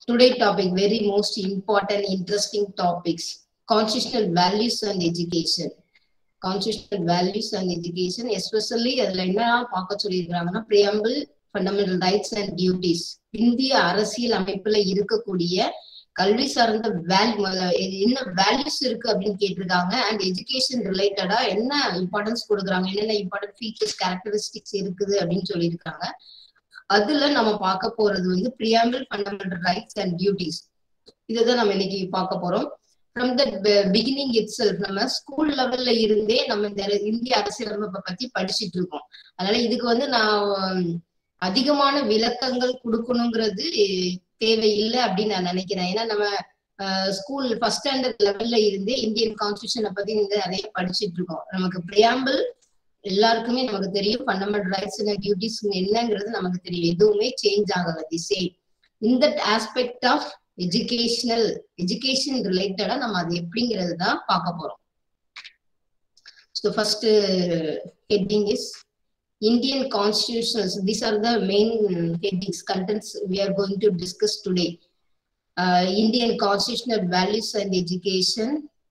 Today topic, very most important, interesting topics. Constitutional values and education. Constitutional values and education, especially அதுல என்ன பார்க்க சொல்லியிருக்கிறாங்கன்னா preamble, fundamental rights and duties. இந்திய அரசியல் அமைப்புல இருக்கக்கூடிய கல்வி சார்ந்த வேல்யூ என்ன வேல்யூஸ் இருக்கு அப்படின்னு கேட்டிருக்காங்க அண்ட் எஜுகேஷன் ரிலேட்டடா என்ன இம்பார்ட்டன்ஸ் கொடுக்குறாங்க என்னென்ன இம்பார்ட்டன்ட் ஃபீச்சர்ஸ் கேரக்டரிஸ்டிக்ஸ் இருக்குது அப்படின்னு சொல்லியிருக்காங்க அதுல நம்ம பார்க்க போறது வந்து preamble fundamental rights and duties இதுதான் நம்ம இன்னைக்கு பார்க்க போறோம் from the beginning itself நம்ம ஸ்கூல் லெவல்ல இருந்தே நம்ம இந்த இந்திய அரசியலமைப்பை பத்தி படிச்சுட்டு இருக்கோம் அதனால இதுக்கு வந்து நான் அதிகமான விளக்கங்கள் கொடுக்கணுங்கிறது தேவையில்லை அப்படின்னு நான் நினைக்கிறேன் ஏன்னா நம்ம ஸ்கூல் ஃபர்ஸ்ட் ஸ்டாண்டர்ட் லெவல்ல இருந்தே இந்தியன் கான்ஸ்டியூஷனை பத்தி நிறைய படிச்சுட்டு இருக்கோம் நமக்கு பிரியாம்பிள் எல்லாருக்குமே நமக்கு தெரியும் ஃபண்டமெண்டல் ரைட்ஸ் அண்ட் டியூட்டிஸ் என்னங்கிறது நமக்கு தெரியும் எதுவுமே சேஞ்ச் ஆகல தி சேம் இந்த ஆஸ்பெக்ட் ஆஃப் எஜுகேஷனல் எஜுகேஷன் ரிலேட்டடா நம்ம அது எப்படிங்கிறது தான் பார்க்க போறோம் so first heading is Indian constitutions, these are the main headings, contents we are going to discuss today. Uh, Indian constitutional values and education.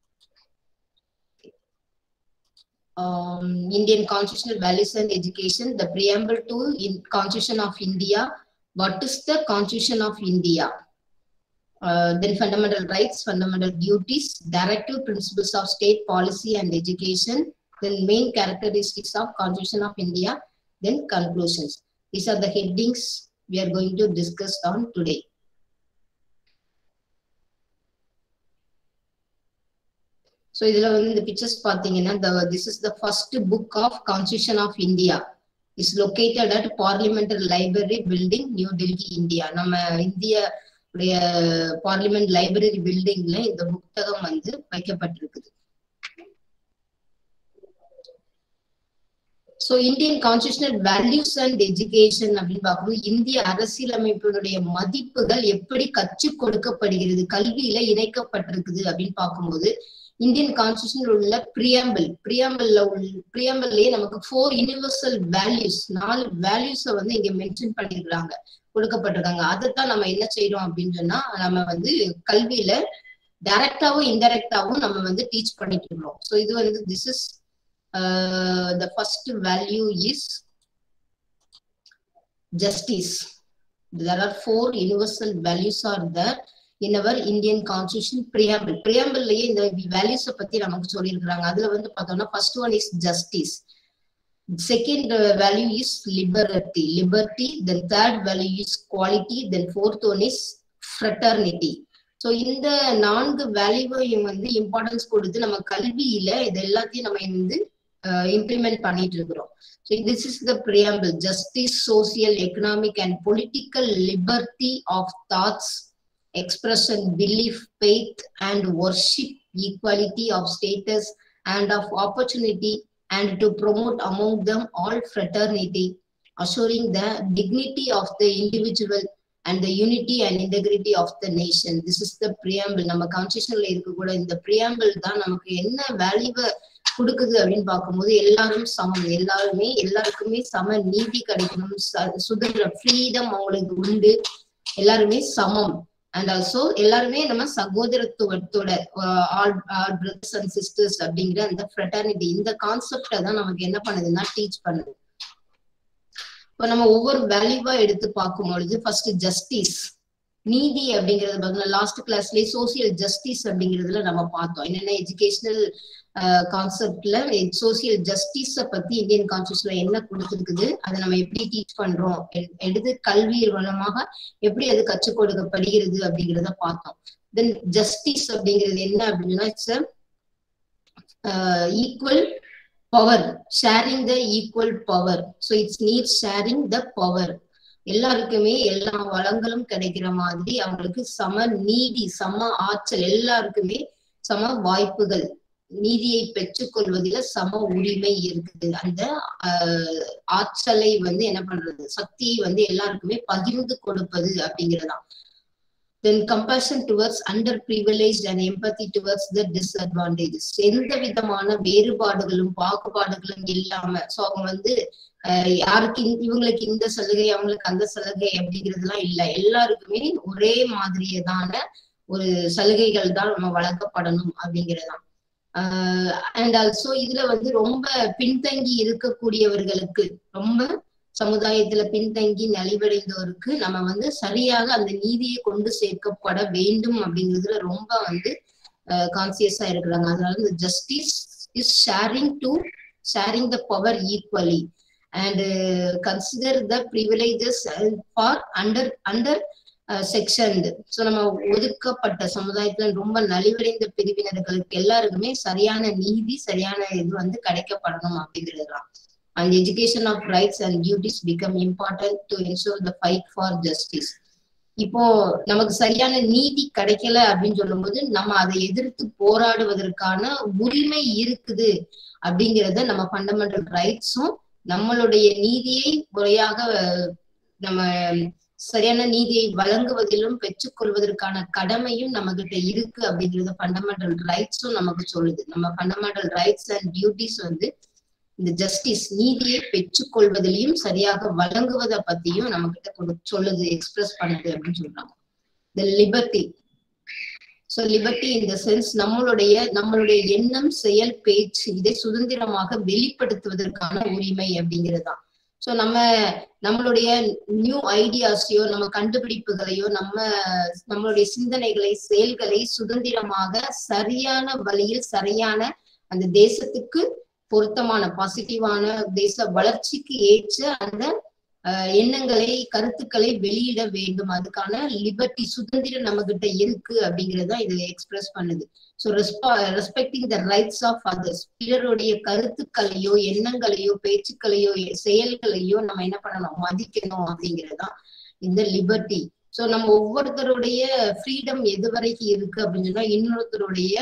Um, Indian constitutional values and education, the preamble to in Constitution of India. What is the Constitution of India? Uh, then fundamental rights, fundamental duties, directive principles of state policy and education, then main characteristics of Constitution of India, then conclusions. These are the headings we are going to discuss on today. So இதுல வந்து இந்த pictures பாத்தீங்கன்னா the this is the first book of Constitution of India. is located at Parliamentary Library Building, New Delhi, India. நம்ம இந்திய உடைய parliament library பில்டிங்ல இந்த புத்தகம் வந்து வைக்கப்பட்டிருக்குது so Indian constitutional values and education அப்படின்னு பார்க்கும்போது இந்திய அரசியலமைப்பினுடைய மதிப்புகள் எப்படி கற்றுக் கொடுக்கப்படுகிறது கல்வியில இணைக்கப்பட்டிருக்குது அப்படின்னு பார்க்கும்போது இந்தியன் கான்ஸ்டியூஷன் உள்ள பிரியாம்பிள் பிரியாம்பிள்ல உள்ள பிரியாம்பிள்லயே நமக்கு ஃபோர் யூனிவர்சல் வேல்யூஸ் நாலு வேல்யூஸை வந்து இங்க மென்ஷன் பண்ணிருக்கிறாங்க கொடுக்கப்பட்டிருக்காங்க அதைத்தான் நம்ம என்ன செய்யறோம் அப்படின்னு சொன்னா நம்ம வந்து கல்வியில டைரக்டாவும் இன்டைரக்டாவும் நம்ம வந்து டீச் பண்ணிட்டு இருக்கோம் ஸோ இது வந்து this is uh, the first value is justice. There are four universal values are there in our Indian constitution preamble. Preambleலயே இந்த values பத்தி நமக்கு சொல்லியிருக்கிறாங்க அதுல வந்து பார்த்தோம்னா first one is justice. Second uh, value is liberty. Liberty. Then third value is quality. Then fourth one is fraternity. So இந்த நான்கு வேல்யூவையும் வந்து இம்பார்ட்டன்ஸ் கொடுத்து நம்ம கல்வியில இது எல்லாத்தையும் நம்ம வந்து இம்ப்ளிமெண்ட் பண்ணிட்டு இருக்கிறோம் so this is the preamble justice social economic and political liberty of thoughts expression belief faith and worship equality of status and of opportunity and to promote among them all fraternity assuring the dignity of the individual and the unity and integrity of the nation. This is the preamble. நம்ம கான்ஸ்டியூஷன்ல இருக்கக்கூட இந்த preamble தான் நமக்கு என்ன வேல்யூவை கொடுக்குது அப்படின்னு பார்க்கும்போது எல்லாரும் சமம் எல்லாருமே எல்லாருக்குமே சம நீதி கிடைக்கணும் சுதந்திரம் ஃப்ரீடம் அவங்களுக்கு உண்டு எல்லாருமே சமம் அண்ட் ஆல்சோ எல்லாருமே நம்ம சகோதரத்துவத்தோட all all brothers and sisters அப்படிங்கிற அந்த ஃப்ரெட்டர்னிட்டி இந்த கான்செப்டை தான் நமக்கு என்ன பண்ணுதுன்னா டீச் பண்ணுது இப்போ நம்ம ஒவ்வொரு வேல்யூவா எடுத்து பார்க்கும் பொழுது ஃபர்ஸ்ட் ஜஸ்டிஸ் நீதி அப்படிங்கறது பார்த்தோம்னா லாஸ்ட் கிளாஸ்லயே சோசியல் ஜஸ்டிஸ் அப்படிங்கிறதுல நம்ம பார்த்தோம் என்னென்ன எஜுகேஷனல் கான்செப்ட்ல சோசியல் ஜஸ்டிஸ பத்தி இந்தியன் கான்ஸ்டியூஷன்ல என்ன கொடுத்துருக்குது அதை நம்ம எப்படி டீச் பண்றோம் எடுத்து கல்வி மூலமாக எப்படி அது கற்றுக் கொடுக்கப்படுகிறது அப்படிங்கிறத பார்த்தோம் தென் ஜஸ்டிஸ் அப்படிங்கிறது என்ன அப்படின்னா it's equal power sharing the equal power so it's need sharing the power எல்லாருக்குமே எல்லா வளங்களும் கிடைக்கிற மாதிரி அவங்களுக்கு சம நீதி சம ஆற்றல் எல்லாருக்குமே சம வாய்ப்புகள் நீதியை பெற்றுக்கொள்வதில் சம உரிமை இருக்குது அந்த ஆற்றலை வந்து என்ன பண்றது சக்தியை வந்து எல்லாருக்குமே பகிர்ந்து கொடுப்பது அப்படிங்கிறதான் then compassion towards under privilege and empathy towards the disadvantages எந்த விதமான வேறுபாடுகளும் பாகுபாடுகளும் இல்லாம சோ அவங்க வந்து யாருக்கு இவங்களுக்கு இந்த சலுகை அவங்களுக்கு அந்த சலுகை அப்படிங்கிறதுலாம் இல்ல எல்லாருக்குமே ஒரே மாதிரியதான ஒரு சலுகைகள் தான் நம்ம வழங்கப்படணும் அப்படிங்கிறதான் அண்ட் ஆல்சோ இதுல வந்து ரொம்ப பின்தங்கி இருக்கக்கூடியவர்களுக்கு ரொம்ப சமுதாயத்துல பின்தங்கி நலிவடைந்தோருக்கு நம்ம வந்து சரியாக அந்த நீதியை கொண்டு சேர்க்கப்பட வேண்டும் அப்படிங்கிறதுல ரொம்ப வந்து கான்சியஸா இருக்கிறாங்க அதனால இந்த justice is sharing to sharing the power equally and consider the privileges for under under section so நம்ம ஒதுக்கப்பட்ட சமுதாயத்துல ரொம்ப நலிவடைந்த பிரிவினர்களுக்கு எல்லாருக்குமே சரியான நீதி சரியான இது வந்து கிடைக்கப்படணும் அப்படிங்கிறதுலாம் and education of rights and duties become important to ensure the fight for justice இப்போ நமக்கு சரியான நீதி கிடைக்கல அப்படின்னு சொல்லும்போது நம்ம அதை எதிர்த்து போராடுவதற்கான உரிமை இருக்குது அப்படிங்கிறத நம்ம ஃபண்டமெண்டல் ரைட்ஸும் நம்மளுடைய நீதியை முறையாக நம்ம சரியான நீதியை வழங்குவதிலும் பெற்றுக்கொள்வதற்கான கடமையும் நம்ம கிட்ட இருக்கு அப்படிங்கிறது ஃபண்டமெண்டல் ரைட்ஸும் நமக்கு சொல்லுது நம்ம ஃபண்டமெண்டல் ரைட்ஸ் அண்ட் டியூட்டிஸ் வந்து இந்த ஜஸ்டிஸ் நீதியை பெற்றுக்கொள்வதிலையும் சரியாக வழங்குவதை பத்தியும் நம்ம கிட்ட கொடு சொல்லுது எக்ஸ்பிரஸ் பண்ணுது அப்படின்னு சொல்றாங்க இந்த லிபர்ட்டி ஸோ லிபர்ட்டி இந்த சென்ஸ் நம்மளுடைய நம்மளுடைய எண்ணம் செயல் பேச்சு இதை சுதந்திரமாக வெளிப்படுத்துவதற்கான உரிமை அப்படிங்கிறதுதான் ஸோ நம்ம நம்மளுடைய நியூ ஐடியாஸையோ நம்ம கண்டுபிடிப்புகளையோ நம்ம நம்மளுடைய சிந்தனைகளை செயல்களை சுதந்திரமாக சரியான வழியில் சரியான அந்த தேசத்துக்கு பொருத்தமான பாசிட்டிவான தேச வளர்ச்சிக்கு ஏற்ற அந்த எண்ணங்களை கருத்துக்களை வெளியிட வேண்டும் அதுக்கான லிபர்ட்டி சுதந்திரம் நம்ம கிட்ட இருக்கு அப்படிங்கறத இது எக்ஸ்பிரஸ் பண்ணுது ஸோ ரெஸ்பா respecting the rights of others பிறருடைய கருத்துக்களையோ எண்ணங்களையோ பேச்சுக்களையோ செயல்களையோ நம்ம என்ன பண்ணணும் மதிக்கணும் அப்படிங்கறதுதான் இந்த லிபர்ட்டி சோ நம்ம ஒவ்வொருத்தருடைய ஃப்ரீடம் எது வரைக்கும் இருக்கு அப்படின்னு சொன்னா இன்னொருத்தருடைய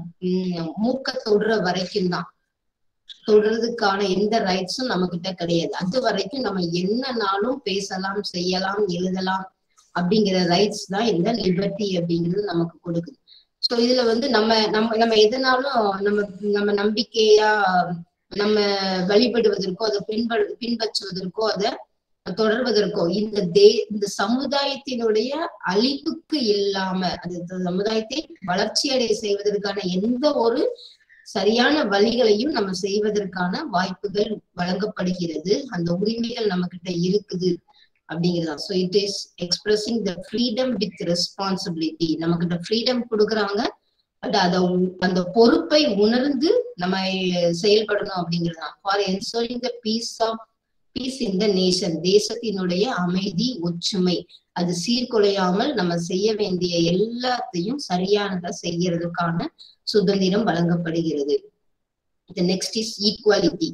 மூக்க தொடுற வரைக்கும் தான் தொடுறதுக்கான எந்த ரைட்ஸும் நம்ம கிட்ட கிடையாது அது வரைக்கும் நம்ம என்னனாலும் பேசலாம் செய்யலாம் எழுதலாம் அப்படிங்கிற ரைட்ஸ் தான் இந்த லிபர்ட்டி அப்படிங்கிறது நமக்கு கொடுக்குது ஸோ இதுல வந்து நம்ம நம்ம நம்ம எதனாலும் நம்ம நம்ம நம்பிக்கையா நம்ம வழிபடுவதற்கோ அதை பின்ப பின்பற்றுவதற்கோ அதை தொடர்வதற்கோ இந்த தே இந்த சமுதாயத்தினுடைய அழிப்புக்கு இல்லாம அந்த சமுதாயத்தை வளர்ச்சி அடைய செய்வதற்கான எந்த ஒரு சரியான வழிகளையும் நம்ம செய்வதற்கான வாய்ப்புகள் வழங்கப்படுகிறது அந்த உரிமைகள் நம்ம கிட்ட இருக்குது அப்படிங்கிறதா so it is expressing the freedom with responsibility நம்ம கிட்ட ஃப்ரீடம் கொடுக்குறாங்க பட் அத அந்த பொறுப்பை உணர்ந்து நம்ம செயல்படணும் அப்படிங்கிறதா for ensuring the peace of peace in the nation தேசத்தினுடைய அமைதி ஒற்றுமை அது சீர்குலையாமல் நம்ம செய்ய வேண்டிய எல்லாத்தையும் சரியானதா செய்யறதுக்கான சுதந்திரம் வழங்கப்படுகிறது நெக்ஸ்ட் இஸ் ஈக்குவாலிட்டி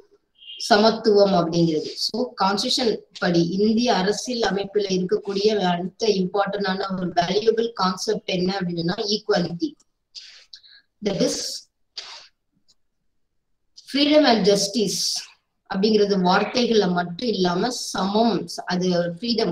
சமத்துவம் அப்படிங்கிறது ஸோ கான்ஸ்டியூஷன் படி இந்திய அரசியல் அமைப்புல இருக்கக்கூடிய அடுத்த இம்பார்ட்டன்டான ஒரு வேல்யூபிள் கான்செப்ட் என்ன அப்படின்னா equality that is freedom and justice அப்படிங்கிறது வார்த்தைகள்ல மட்டும் இல்லாம சமம் அது ஃப்ரீடம்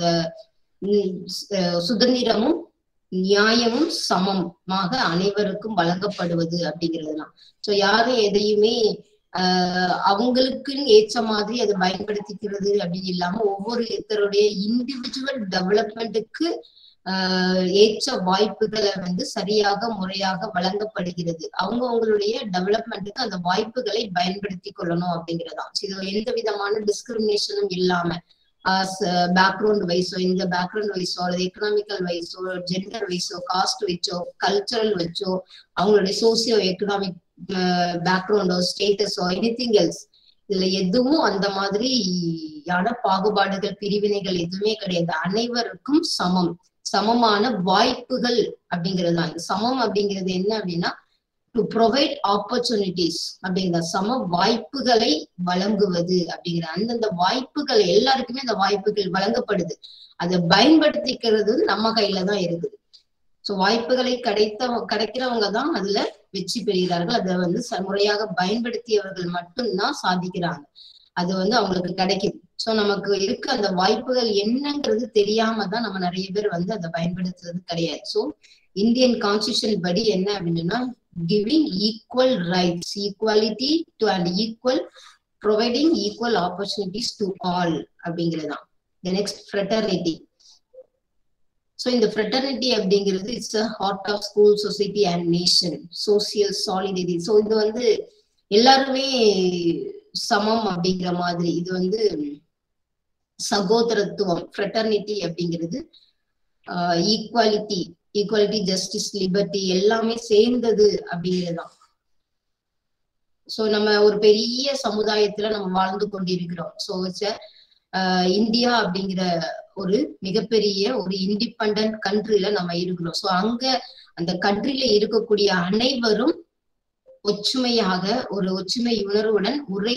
சுதந்திரமும் நியாயமும் சமமாக அனைவருக்கும் வழங்கப்படுவது அப்படிங்கிறதுலாம் சோ யாரும் எதையுமே ஆஹ் அவங்களுக்குன்னு ஏற்ற மாதிரி அதை பயன்படுத்திக்கிறது அப்படின்னு இல்லாம ஒவ்வொருத்தருடைய இண்டிவிஜுவல் டெவலப்மெண்ட்டுக்கு ஆஹ் ஏற்ற வாய்ப்புகளை வந்து சரியாக முறையாக வழங்கப்படுகிறது அவங்க அவங்களுடைய டெவலப்மெண்ட்டுக்கு அந்த வாய்ப்புகளை பயன்படுத்தி கொள்ளணும் அப்படிங்கிறதாம் இது எந்த விதமான டிஸ்கிரிமினேஷனும் இல்லாம பேக்ரவுண்ட் வைஸோ இந்த பேக்ரவுண்ட் வைஸோ அல்லது எக்கனாமிக்கல் வைஸோ ஜெண்டர் வைஸோ காஸ்ட் வச்சோ கல்ச்சரல் வச்சோ அவங்களுடைய சோசியோ எக்கனாமிக் பேக்ரவுண்டோ ஸ்டேட்டஸோ எனி திங் எல்ஸ் இதுல எதுவும் அந்த மாதிரியான பாகுபாடுகள் பிரிவினைகள் எதுவுமே கிடையாது அனைவருக்கும் சமம் சமமான வாய்ப்புகள் அப்படிங்கிறது தான் சமம் அப்படிங்கிறது என்ன அப்படின்னா டு ப்ரொவைட் ஆப்பர்ச்சுனிட்டிஸ் அப்படிங்கிற சம வாய்ப்புகளை வழங்குவது அப்படிங்கிற அந்தந்த வாய்ப்புகள் எல்லாருக்குமே அந்த வாய்ப்புகள் வழங்கப்படுது அதை பயன்படுத்திக்கிறது நம்ம கையில தான் இருக்குது ஸோ வாய்ப்புகளை கிடைத்த கிடைக்கிறவங்க தான் அதுல வெற்றி பெறுகிறார்கள் அதை வந்து முறையாக பயன்படுத்தியவர்கள் மட்டும்தான் சாதிக்கிறாங்க அது வந்து அவங்களுக்கு கிடைக்குது சோ நமக்கு இருக்க அந்த வாய்ப்புகள் என்னங்கிறது தெரியாம தான் நம்ம நிறைய பேர் வந்து அதை பயன்படுத்துறது கிடையாது சோ இந்தியன் கான்ஸ்டியூஷன் படி என்ன அப்படின்னா giving equal rights equality to and equal providing equal opportunities to all அப்படிங்கிறதுதான் த நெக்ஸ்ட் ஃப்ரெட்டர்னிட்டி ஸோ இந்த ஃப்ரெட்டர்னிட்டி அப்படிங்கிறது it's a heart of school society and nation social solidity so இது வந்து எல்லாருமே சமம் அப்படிங்கிற மாதிரி இது வந்து சகோதரத்துவம் ஃப்ரெட்டர்னிட்டி அப்படிங்கிறது ஈக்குவாலிட்டி ஈக்குவாலிட்டி ஜஸ்டிஸ் லிபர்ட்டி எல்லாமே சேர்ந்தது அப்படிங்கிறதுதான் சோ நம்ம ஒரு பெரிய சமுதாயத்துல நம்ம வாழ்ந்து கொண்டிருக்கிறோம் ஸோ இந்தியா அப்படிங்கிற ஒரு மிகப்பெரிய ஒரு இண்டிபெண்ட் கண்ட்ரில நம்ம இருக்கிறோம் சோ அங்க அந்த கண்ட்ரில இருக்கக்கூடிய அனைவரும் ஒற்றுமையாக ஒரு ஒற்றுமை உணர்வுடன் ஒரே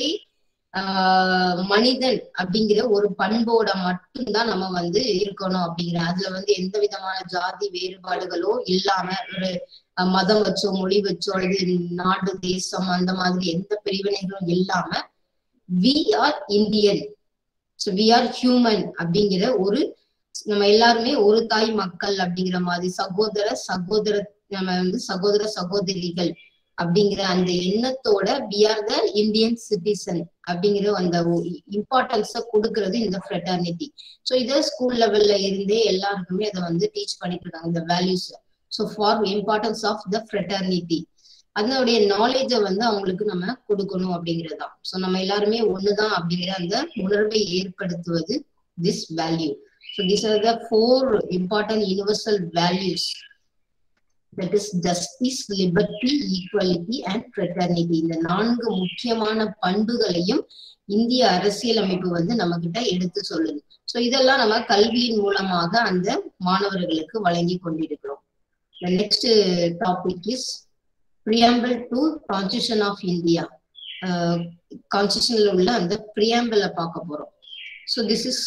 ஆஹ் மனிதன் அப்படிங்கிற ஒரு பண்போட மட்டும்தான் நம்ம வந்து இருக்கணும் அப்படிங்கிற அதுல வந்து எந்த விதமான ஜாதி வேறுபாடுகளோ இல்லாம ஒரு மதம் வச்சோ மொழி வச்சோ அல்லது நாடு தேசம் அந்த மாதிரி எந்த பிரிவினைகளும் இல்லாம we are Indian so we are human அப்படிங்கிற ஒரு நம்ம எல்லாருமே ஒரு தாய் மக்கள் அப்படிங்கிற மாதிரி சகோதர சகோதர நம்ம வந்து சகோதர சகோதரிகள் அப்படிங்கிற அந்த எண்ணத்தோட we are the Indian citizen அப்படிங்கிற அந்த இம்பார்ட்டன்ஸ கொடுக்கறது இந்த ஃப்ரெட்டர்னிட்டி ஸோ இதை ஸ்கூல் லெவல்ல இருந்தே எல்லாருக்குமே அதை வந்து டீச் பண்ணிட்டு இருக்காங்க இந்த values so for importance of the fraternity அதனுடைய நாலேஜை வந்து அவங்களுக்கு நம்ம கொடுக்கணும் அப்படிங்கிறதுதான் ஸோ நம்ம எல்லாருமே ஒண்ணுதான் அப்படிங்கிற அந்த உணர்வை ஏற்படுத்துவது this value so this are the four important universal values that is justice liberty equality and fraternity இந்த நான்கு முக்கியமான பண்புகளையும் இந்திய அரசியலமைப்பு வந்து நம்ம கிட்ட எடுத்து சொல்லுது ஸோ இதெல்லாம் நம்ம கல்வியின் மூலமாக அந்த மாணவர்களுக்கு வழங்கி கொண்டிருக்கிறோம் next topic is preamble to constitution of India கான்ஸ்டியூஷன்ல உள்ள அந்த பிரியாம்பிள பார்க்க போறோம் so this is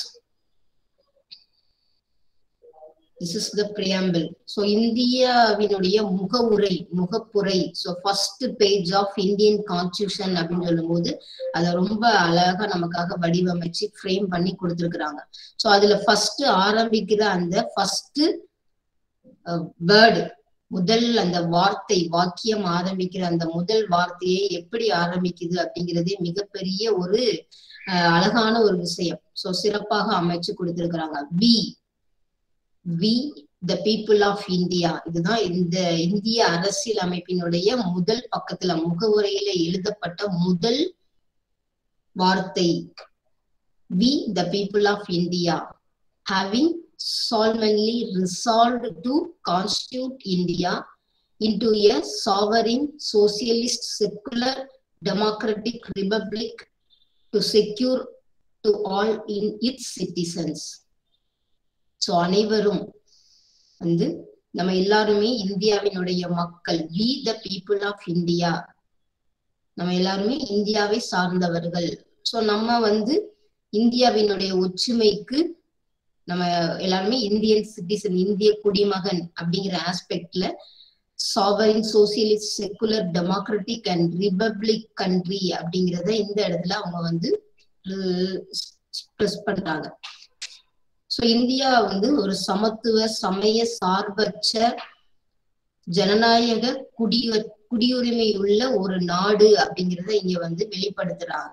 this is the preamble so இந்தியாவினுடைய முகவுரை முகப்புரை so first page of Indian constitution அப்படின்னு சொல்லும்போது அதை ரொம்ப அழகா நமக்காக வடிவமைச்சு ஃப்ரேம் பண்ணி கொடுத்துருக்குறாங்க ஸோ அதுல ஃபர்ஸ்ட் ஆரம்பிக்கிற அந்த ஃபர்ஸ்ட் வேர்டு முதல் அந்த வார்த்தை வாக்கியம் ஆரம்பிக்கிற அந்த முதல் வார்த்தையை எப்படி ஆரம்பிக்குது அப்படிங்கிறதே மிகப்பெரிய ஒரு அழகான ஒரு விஷயம் சோ சிறப்பாக அமைச்சு கொடுத்திருக்கிறாங்க we we the people of India இதுதான் இந்த இந்திய அரசியல் அமைப்பினுடைய முதல் பக்கத்துல முகவுரையில எழுதப்பட்ட முதல் வார்த்தை we the people of India having solemnly resolved to constitute India into a sovereign, socialist, secular, democratic republic to secure to all in its citizens. So அனைவரும் வந்து நம்ம எல்லாருமே இந்தியாவினுடைய மக்கள் we the people of India நம்ம எல்லாருமே இந்தியாவை சார்ந்தவர்கள் ஸோ நம்ம வந்து இந்தியாவினுடைய ஒற்றுமைக்கு நம்ம எல்லாருமே இந்தியன் சிட்டிசன் இந்திய குடிமகன் அப்படிங்கிற ஆஸ்பெக்ட்ல sovereign socialist secular democratic and republic country அப்படிங்கிறத இந்த இடத்துல அவங்க வந்து எக்ஸ்பிரஸ் பண்றாங்க சோ இந்தியா வந்து ஒரு சமத்துவ சமய சார்பற்ற ஜனநாயக குடிய குடியுரிமை உள்ள ஒரு நாடு அப்படிங்கிறத இங்க வந்து வெளிப்படுத்துறாங்க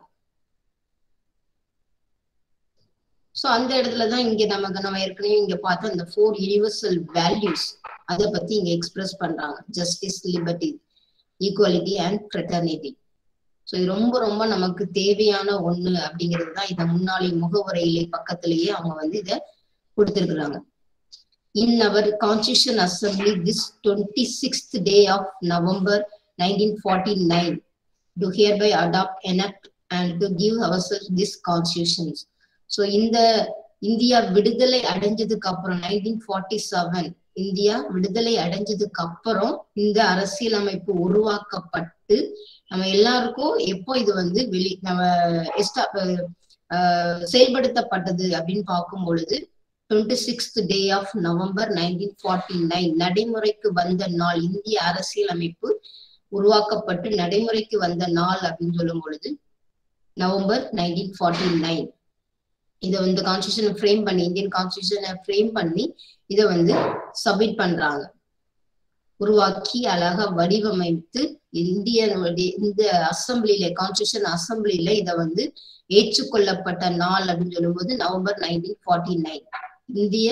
சோ அந்த இடத்துலதான் இங்க நமக்கு நம்ம ஏற்கனவே இங்க பார்த்தோம் இந்த ஃபோர் யூனிவர்சல் வேல்யூஸ் அதை பத்தி இங்க எக்ஸ்பிரஸ் பண்றாங்க justice liberty equality and fraternity so இது ரொம்ப ரொம்ப நமக்கு தேவையான ஒண்ணு அப்படிங்கிறது தான் இதை முன்னாடி முகவுரையிலே பக்கத்திலேயே அவங்க வந்து இதை கொடுத்திருக்கிறாங்க in our constitution assembly this twenty sixth day of November nineteen forty nine do hereby adopt enact and to give our this constitutions so இந்த இந்தியா விடுதலை அடைஞ்சதுக்கு அப்புறம் நைன்டீன் ஃபார்ட்டி செவன் இந்தியா விடுதலை அடைஞ்சதுக்கு அப்புறம் இந்த அரசியலமைப்பு உருவாக்கப்பட்டு நம்ம எல்லாருக்கும் எப்போ இது வந்து வெளி நம்ம எஸ்டா செயல்படுத்தப்பட்டது அப்படின்னு பார்க்கும் பொழுது twenty sixth day of November nineteen forty nine நடைமுறைக்கு வந்த நாள் இந்திய அரசியலமைப்பு உருவாக்கப்பட்டு நடைமுறைக்கு வந்த நாள் அப்படின்னு சொல்லும் பொழுது நவம்பர் நைன்டீன் ஃபார்ட்டி நைன் இதை வந்து கான்ஸ்டியூஷனை ஃப்ரேம் பண்ணி இந்தியன் கான்ஸ்டியூஷனை ஃப்ரேம் பண்ணி இதை வந்து சப்மிட் பண்றாங்க உருவாக்கி அழகா வடிவமைத்து இந்திய இந்த அசம்பிளில கான்ஸ்டியூஷன் அசம்பிளில இதை வந்து ஏற்றுக்கொள்ளப்பட்ட நாள் அப்படின்னு சொல்லும்போது நவம்பர் நைன்டீன் ஃபார்ட்டி நைன் இந்திய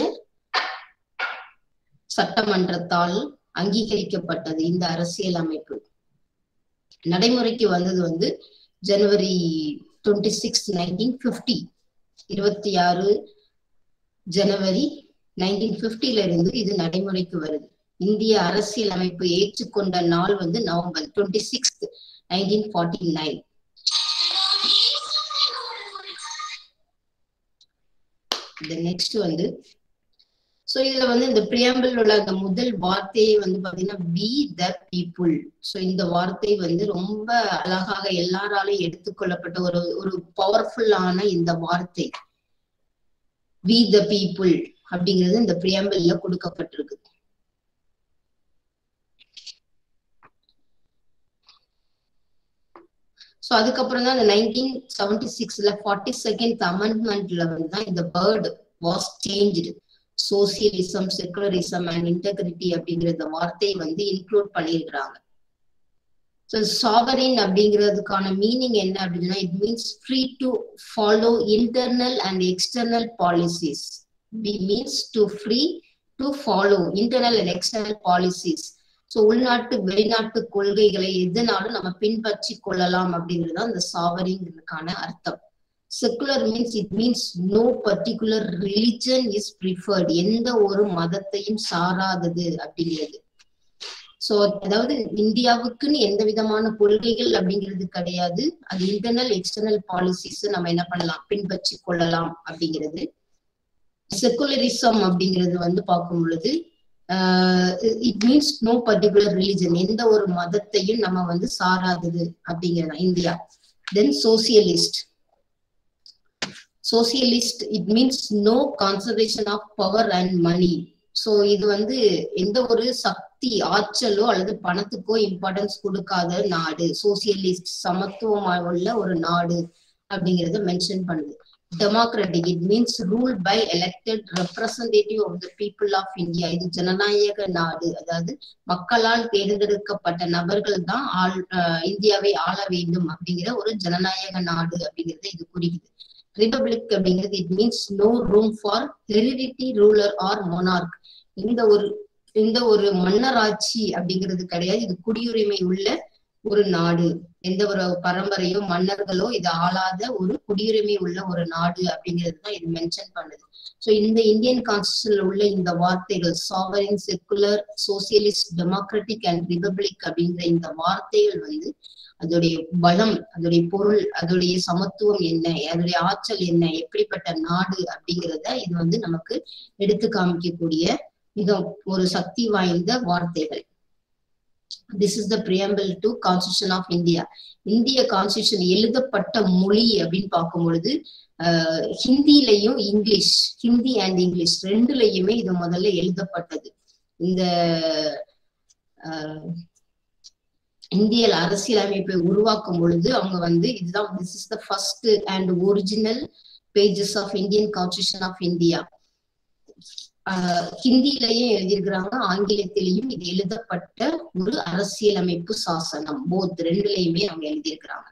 சட்டமன்றத்தால் அங்கீகரிக்கப்பட்டது இந்த அரசியல் அமைப்பு நடைமுறைக்கு வந்தது வந்து ஜனவரி டுவெண்ட்டி சிக்ஸ் நைன்டீன் பிப்டி இருபத்தி ஆறு ஜனவரி நைன்டீன் பிப்டில இருந்து இது நடைமுறைக்கு வருது இந்திய அரசியல் அமைப்பு ஏற்றுக்கொண்ட நாள் வந்து November twenty six nineteen forty nine next வந்து சோ இதுல வந்து இந்த பிரியாம்பிள் உள்ள அந்த முதல் வார்த்தையை வந்து பாத்தீங்கன்னா வி த பீப்புள் சோ இந்த வார்த்தை வந்து ரொம்ப அழகாக எல்லாராலையும் எடுத்துக்கொள்ளப்பட்ட ஒரு ஒரு பவர்ஃபுல்லான இந்த வார்த்தை வி த பீப்புள் அப்படிங்கிறது இந்த பிரியாம்பிள்ல கொடுக்கப்பட்டிருக்கு ஸோ அதுக்கப்புறம் தான் இந்த நைன்டீன் செவன்டி சிக்ஸ்ல ஃபார்ட்டி செகண்ட் அமெண்ட்மெண்ட்ல வந்து தான் இந்த word was changed socialism secularism and integrity அப்படிங்கிற இந்த வார்த்தையை வந்து இன்க்ளூட் பண்ணியிருக்கிறாங்க ஸோ சாவரின் அப்படிங்கிறதுக்கான மீனிங் என்ன அப்படின்னா it means free to follow internal and external policies we means to free to follow internal and external policies so உள்நாட்டு வெளிநாட்டு கொள்கைகளை எதனாலும் நம்ம பின்பற்றி கொள்ளலாம் அப்படிங்கிறது தான் இந்த சாவரிங்கிறதுக்கான அர்த்தம் secular means it means no particular religion is preferred எந்த ஒரு மதத்தையும் சாராதது அப்படிங்கிறது சோ அதாவது இந்தியாவுக்குன்னு எந்த விதமான கொள்கைகள் அப்படிங்கிறது கிடையாது அது இன்டர்னல் எக்ஸ்டர்னல் பாலிசிஸ் நம்ம என்ன பண்ணலாம் பின்பற்றி கொள்ளலாம் அப்படிங்கிறது செக்குலரிசம் அப்படிங்கிறது வந்து பார்க்கும் பொழுது it means no particular religion எந்த ஒரு மதத்தையும் நம்ம வந்து சாராதது அப்படிங்கிறது India then socialist socialist it means no conservation of power and money so இது வந்து எந்த ஒரு சக்தி ஆற்றலோ அல்லது பணத்துக்கோ இம்பார்ட்டன்ஸ் கொடுக்காத நாடு சோசியலிஸ்ட் சமத்துவமா உள்ள ஒரு நாடு அப்படிங்கறத மென்ஷன் பண்ணுது democratic it means rule by elected representative of the people of India இது ஜனநாயக நாடு அதாவது மக்களால் தேர்ந்தெடுக்கப்பட்ட நபர்கள் தான் ஆள் இந்தியாவை ஆள வேண்டும் அப்படிங்கிற ஒரு ஜனநாயக நாடு அப்படிங்கறத இது குறிக்குது ரிபப்ளிக் அப்படிங்கிறது it means no room for heredity ruler or monarch இந்த ஒரு இந்த ஒரு மன்னராட்சி அப்படிங்கிறது கிடையாது இது குடியுரிமை உள்ள ஒரு நாடு எந்த ஒரு பரம்பரையோ மன்னர்களோ இது ஆளாத ஒரு குடியுரிமை உள்ள ஒரு நாடு அப்படிங்கிறது தான் இது மென்ஷன் பண்ணுது சோ இந்த இந்தியன் கான்ஸ்டியூஷன்ல உள்ள இந்த வார்த்தைகள் sovereign secular socialist democratic and republic அப்படிங்கிற இந்த வார்த்தைகள் வந்து அதோடைய பலம் அதோடைய பொருள் அதோடைய சமத்துவம் என்ன அதோடைய ஆற்றல் என்ன எப்படிப்பட்ட நாடு அப்படிங்கிறத இது வந்து நமக்கு எடுத்து காமிக்கக்கூடிய மிக ஒரு சக்தி வாய்ந்த வார்த்தைகள் this is the preamble to constitution of India இந்திய கான்ஸ்டியூஷன் எழுதப்பட்ட மொழி அப்படின்னு பார்க்கும் பொழுது அஹ் ஹிந்திலையும் இங்கிலீஷ் ஹிந்தி அண்ட் இங்கிலீஷ் ரெண்டுலயுமே இது முதல்ல எழுதப்பட்டது இந்த இந்திய அரசியலமைப்பை உருவாக்கும் பொழுது அவங்க வந்து இதுதான் this is the first and original pages of Indian constitution of India ஹிந்திலையும் எழுதியிருக்கிறாங்க ஆங்கிலத்திலையும் இது எழுதப்பட்ட ஒரு அரசியலமைப்பு சாசனம் போத் ரெண்டுலையுமே அவங்க எழுதியிருக்கிறாங்க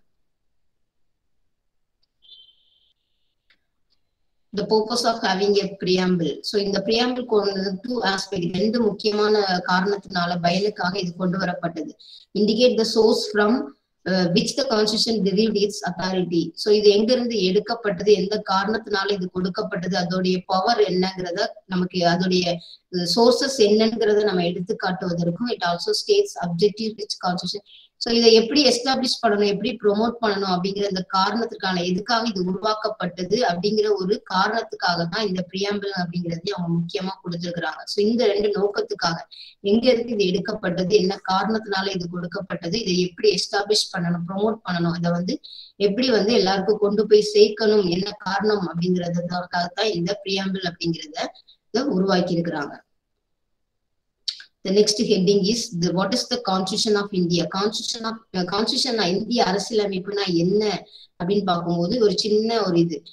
the purpose of having a preamble so இந்த preamble கொண்டு டூ ஆஸ்பெக்ட் ரெண்டு முக்கியமான காரணத்தினால பயனுக்காக இது கொண்டு வரப்பட்டது indicate the source from uh, which the constitution derived its authority so இது எங்க இருந்து எடுக்கப்பட்டது எந்த காரணத்தினால இது கொடுக்கப்பட்டது அதோடைய பவர் என்னங்கிறத நமக்கு அதோடைய சோர்சஸ் என்னங்கிறத நம்ம எடுத்து காட்டுவதற்கும் it also states objective rich constitution so இதை எப்படி எஸ்டாப்ளிஷ் பண்ணணும் எப்படி ப்ரொமோட் பண்ணணும் அப்படிங்கிற இந்த காரணத்துக்கான எதுக்காக இது உருவாக்கப்பட்டது அப்படிங்கிற ஒரு காரணத்துக்காக தான் இந்த பிரியாம்பிள் அப்படிங்கிறது அவங்க முக்கியமா கொடுத்துருக்குறாங்க ஸோ இந்த ரெண்டு நோக்கத்துக்காக எங்க இருந்து இது எடுக்கப்பட்டது என்ன காரணத்தினால இது கொடுக்கப்பட்டது இதை எப்படி எஸ்டாப்ளிஷ் பண்ணணும் ப்ரொமோட் பண்ணணும் இதை வந்து எப்படி வந்து எல்லாருக்கும் கொண்டு போய் சேர்க்கணும் என்ன காரணம் அப்படிங்கிறதுக்காகத்தான் இந்த பிரியாம்பிள் அப்படிங்கிறத இதை உருவாக்கி இருக்கிறாங்க the next heading is the what is the constitution of india constitution of uh, constitution இந்திய அரசியலமைப்புனா என்ன அப்படின்னு பார்க்கும்போது ஒரு சின்ன ஒரு இது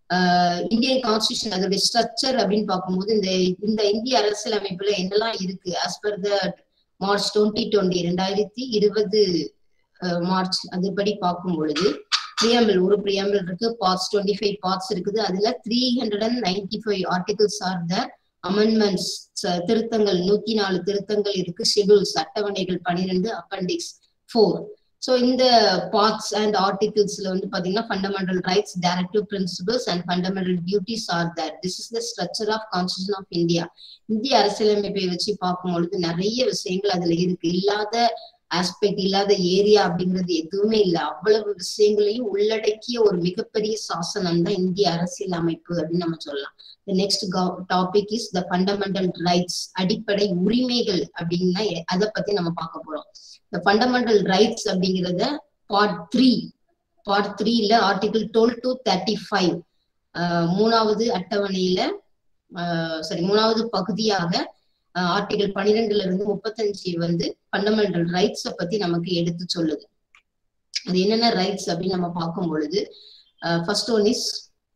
இந்தியன் கான்ஸ்டியூஷன் அதோட ஸ்ட்ரக்சர் அப்படின்னு பார்க்கும்போது இந்த இந்த இந்திய அரசியல் அமைப்புல என்னெல்லாம் இருக்கு as per the March twenty twenty ரெண்டாயிரத்தி இருபது மார்ச் அதுபடி பார்க்கும் பொழுது பிரியாம்பிள் ஒரு பிரியாம்பிள் இருக்கு பார்ட்ஸ் டுவெண்ட்டி ஃபைவ் பார்ட்ஸ் இருக்குது அதுல three hundred and ninety five articles are the amendments திருத்தங்கள் நூத்தி நாலு திருத்தங்கள் இருக்கு ஷெடியூல்ஸ் அட்டவணைகள் பன்னிரெண்டு அப்பண்டிக்ஸ் ஃபோர் ஸோ இந்த பார்ட்ஸ் அண்ட் ஆர்டிகிள்ஸ்ல வந்து பாத்தீங்கன்னா fundamental rights directive principles and fundamental duties are that this is the structure of constitution of India இந்திய அரசியலமைப்பை வச்சு பார்க்கும் பொழுது நிறைய விஷயங்கள் அதுல இருக்கு இல்லாத ஆஸ்பெக்ட் இல்லாத ஏரியா அப்படிங்கிறது எதுவுமே இல்லை அவ்வளவு விஷயங்களையும் உள்ளடக்கிய ஒரு மிகப்பெரிய சாசனம் தான் இந்திய அரசியல் அமைப்பு அப்படின்னு நம்ம சொல்லலாம் next topic is the fundamental rights அடிப்படை உரிமைகள் அப்படின்னா அதை பத்தி நம்ம பார்க்க போறோம் இந்த ஃபண்டமெண்டல் ரைட்ஸ் அப்படிங்கிறத பார்ட் த்ரீ பார்ட் த்ரீல article twelve to thirty five மூணாவது அட்டவணையில சரி மூணாவது பகுதியாக ஆர்டிகல் பன்னிரெண்டுல இருந்து முப்பத்தஞ்சு வந்து ஃபண்டமெண்டல் ரைட்ஸை பத்தி நமக்கு எடுத்து சொல்லுது அது என்னென்ன ரைட்ஸ் அப்படின்னு நம்ம பார்க்கும் பொழுது ஃபர்ஸ்ட் ஒன் இஸ்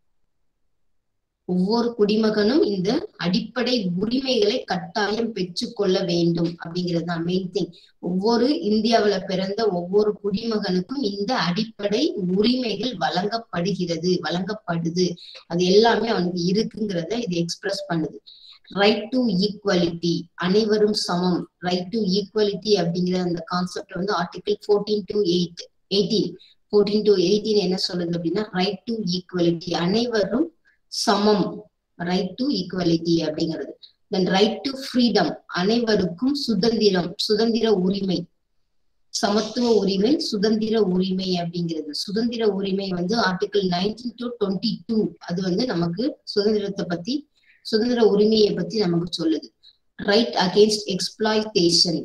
ஒவ்வொரு குடிமகனும் இந்த அடிப்படை உரிமைகளை கட்டாயம் பெற்றுக்கொள்ள வேண்டும் அப்படிங்கிறது தான் மெயின் திங் ஒவ்வொரு இந்தியாவில பிறந்த ஒவ்வொரு குடிமகனுக்கும் இந்த அடிப்படை உரிமைகள் வழங்கப்படுகிறது வழங்கப்படுது அது எல்லாமே அவனுக்கு இருக்குங்கிறத இது எக்ஸ்பிரஸ் பண்ணுது ரைட் டு ஈக்குவலிட்டி அனைவரும் சமம் ரைட் டு ஈக்குவலிட்டி அப்படிங்கிற அந்த கான்செப்ட் வந்து article fourteen to eight eighteen fourteen to eighteen என்ன சொல்லுது அப்படின்னா ரைட் டு ஈக்குவலிட்டி அனைவரும் சமம் ரைட் டு ஈக்குவலிட்டி அப்படிங்கிறது தென் ரைட் டு ஃப்ரீடம் அனைவருக்கும் சுதந்திரம் சுதந்திர உரிமை சமத்துவ உரிமை சுதந்திர உரிமை அப்படிங்கிறது சுதந்திர உரிமை வந்து article nineteen to twenty two அது வந்து நமக்கு சுதந்திரத்தை பத்தி சுதந்திர உரிமையை பத்தி நமக்கு சொல்லுது ரைட் அகேன்ஸ்ட் எக்ஸ்பிளாய்டேஷன்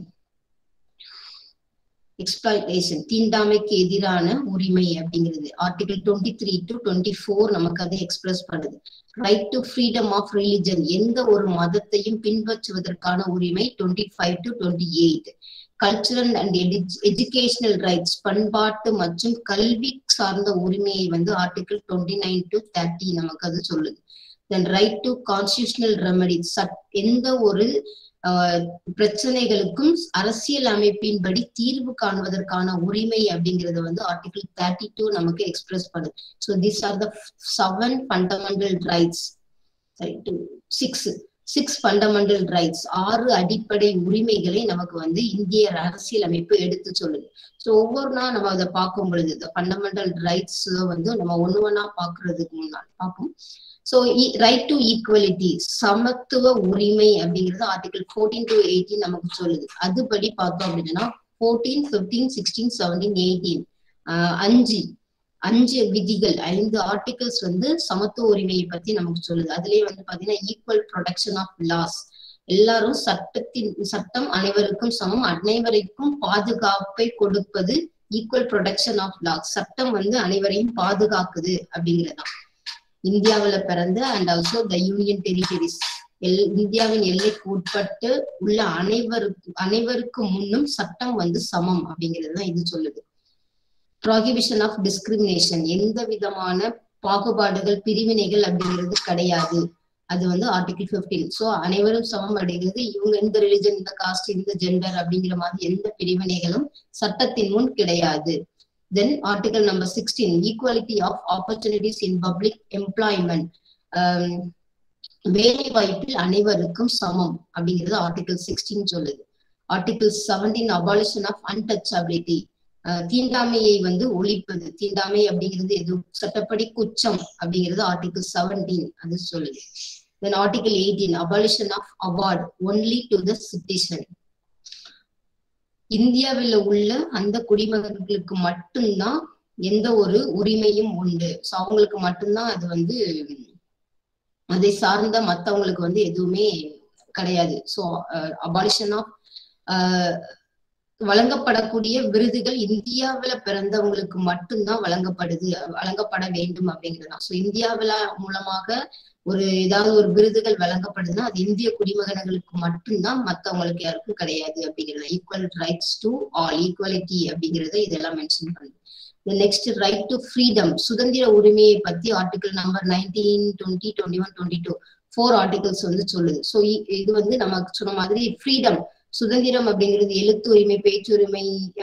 எக்ஸ்பிளாய்டேஷன் தீண்டாமைக்கு எதிரான உரிமை அப்படிங்கிறது article twenty three to twenty four நமக்கு அதை எக்ஸ்பிரஸ் பண்ணுது right to freedom of religion எந்த ஒரு மதத்தையும் பின்பற்றுவதற்கான உரிமை twenty five to twenty eight cultural and educational rights பண்பாட்டு மற்றும் கல்வி சார்ந்த உரிமையை வந்து article twenty nine to thirty நமக்கு அது சொல்லுது then right to constitutional remedy சட் எந்த ஒரு பிரச்சனைகளுக்கும் அரசியல் அமைப்பின்படி தீர்வு காணுவதற்கான உரிமை அப்படிங்கறது வந்து ஆர்டிகிள் தேர்ட்டி டூ நமக்கு எக்ஸ்பிரஸ் பண்ணுது so these are the seven fundamental rights six six fundamental rights ஆறு அடிப்படை உரிமைகளை நமக்கு வந்து இந்திய அரசியல் அமைப்பு எடுத்து சொல்லுது ஸோ ஒவ்வொரு நாள் நம்ம அதை பார்க்கும் பொழுது இந்த ஃபண்டமெண்டல் ரைட்ஸ் வந்து நம்ம ஒண்ணு ஒன்னா பாக்குறதுக்கு முன்னாடி பார்ப்போம் ஸோ ரைட் டு ஈக்குவலிட்டி சமத்துவ உரிமை அப்படிங்கிறது ஆர்டிகல் ஃபோர்டீன் டு எயிட்டீன் நமக்கு சொல்லுது அதுபடி பார்த்தோம் அப்படின்னா fourteen fifteen sixteen seventeen eighteen அஞ்சு அஞ்சு விதிகள் ஐந்து ஆர்டிகல்ஸ் வந்து சமத்துவ உரிமையை பத்தி நமக்கு சொல்லுது அதுலயே வந்து பாத்தீங்கன்னா ஈக்குவல் ப்ரொடெக்ஷன் ஆஃப் லாஸ் எல்லாரும் சட்டத்தின் சட்டம் அனைவருக்கும் சமம் அனைவருக்கும் பாதுகாப்பை கொடுப்பது ஈக்குவல் ப்ரொடெக்ஷன் ஆஃப் லாஸ் சட்டம் வந்து அனைவரையும் பாதுகாக்குது அப்படிங்கிறதான் இந்தியாவில பிறந்த and also the union territories எல் இந்தியாவின் எல்லைக்கு உட்பட்டு உள்ள அனைவருக்கு அனைவருக்கு முன்னும் சட்டம் வந்து சமம் அப்படிங்கிறது தான் இது சொல்லுது ப்ராகிபிஷன் ஆஃப் டிஸ்கிரிமினேஷன் எந்த விதமான பாகுபாடுகள் பிரிவினைகள் அப்படிங்கிறது கிடையாது அது வந்து ஆர்டிகிள் பிப்டீன் ஸோ அனைவரும் சமம் அப்படிங்கிறது இவங்க இந்த ரிலிஜன் இந்த காஸ்ட் இந்த ஜெண்டர் அப்படிங்கிற மாதிரி எந்த பிரிவினைகளும் சட்டத்தின் முன் கிடையாது then article number sixteen equality of opportunities in public employment வேலை வாய்ப்பில் அனைவருக்கும் சமம் அப்படிங்கிறது ஆர்டிகல் சிக்ஸ்டீன் சொல்லுது article seventeen abolition of untouchability தீண்டாமையை வந்து ஒழிப்பது தீண்டாமை அப்படிங்கிறது எது சட்டப்படி குற்றம் அப்படிங்கிறது ஆர்டிகல் செவன்டீன் அது சொல்லுது then article eighteen abolition of award only to the citizen இந்தியாவில் உள்ள அந்த குடிமகன்களுக்கு மட்டும்தான் எந்த ஒரு உரிமையும் உண்டு ஸோ அவங்களுக்கு மட்டும்தான் அது வந்து அதை சார்ந்த மத்தவங்களுக்கு வந்து எதுவுமே கிடையாது ஸோ அபாலிஷன் ஆஃப் வழங்கப்படக்கூடிய விருதுகள் இந்தியாவில பிறந்தவங்களுக்கு மட்டும்தான் வழங்கப்படுது வழங்கப்பட வேண்டும் அப்படிங்கிறதுதான் ஸோ இந்தியாவில மூலமாக ஒரு ஏதாவது ஒரு விருதுகள் வழங்கப்படுதுன்னா அது இந்திய குடிமகன்களுக்கு மட்டும்தான் மத்தவங்களுக்கு யாருக்கும் கிடையாது அப்படிங்கிறது equal rights to all equality அப்படிங்கறத இதெல்லாம் மென்ஷன் பண்ணுது நெக்ஸ்ட் ரைட் டு ஃப்ரீடம் சுதந்திர உரிமையை பத்தி article number nineteen twenty twenty one twenty two four articles வந்து சொல்லுது ஸோ இது வந்து நமக்கு சொன்ன மாதிரி ஃப்ரீடம் சுதந்திரம் அப்படிங்கிறது எழுத்து உரிமை பேச்சுரிமை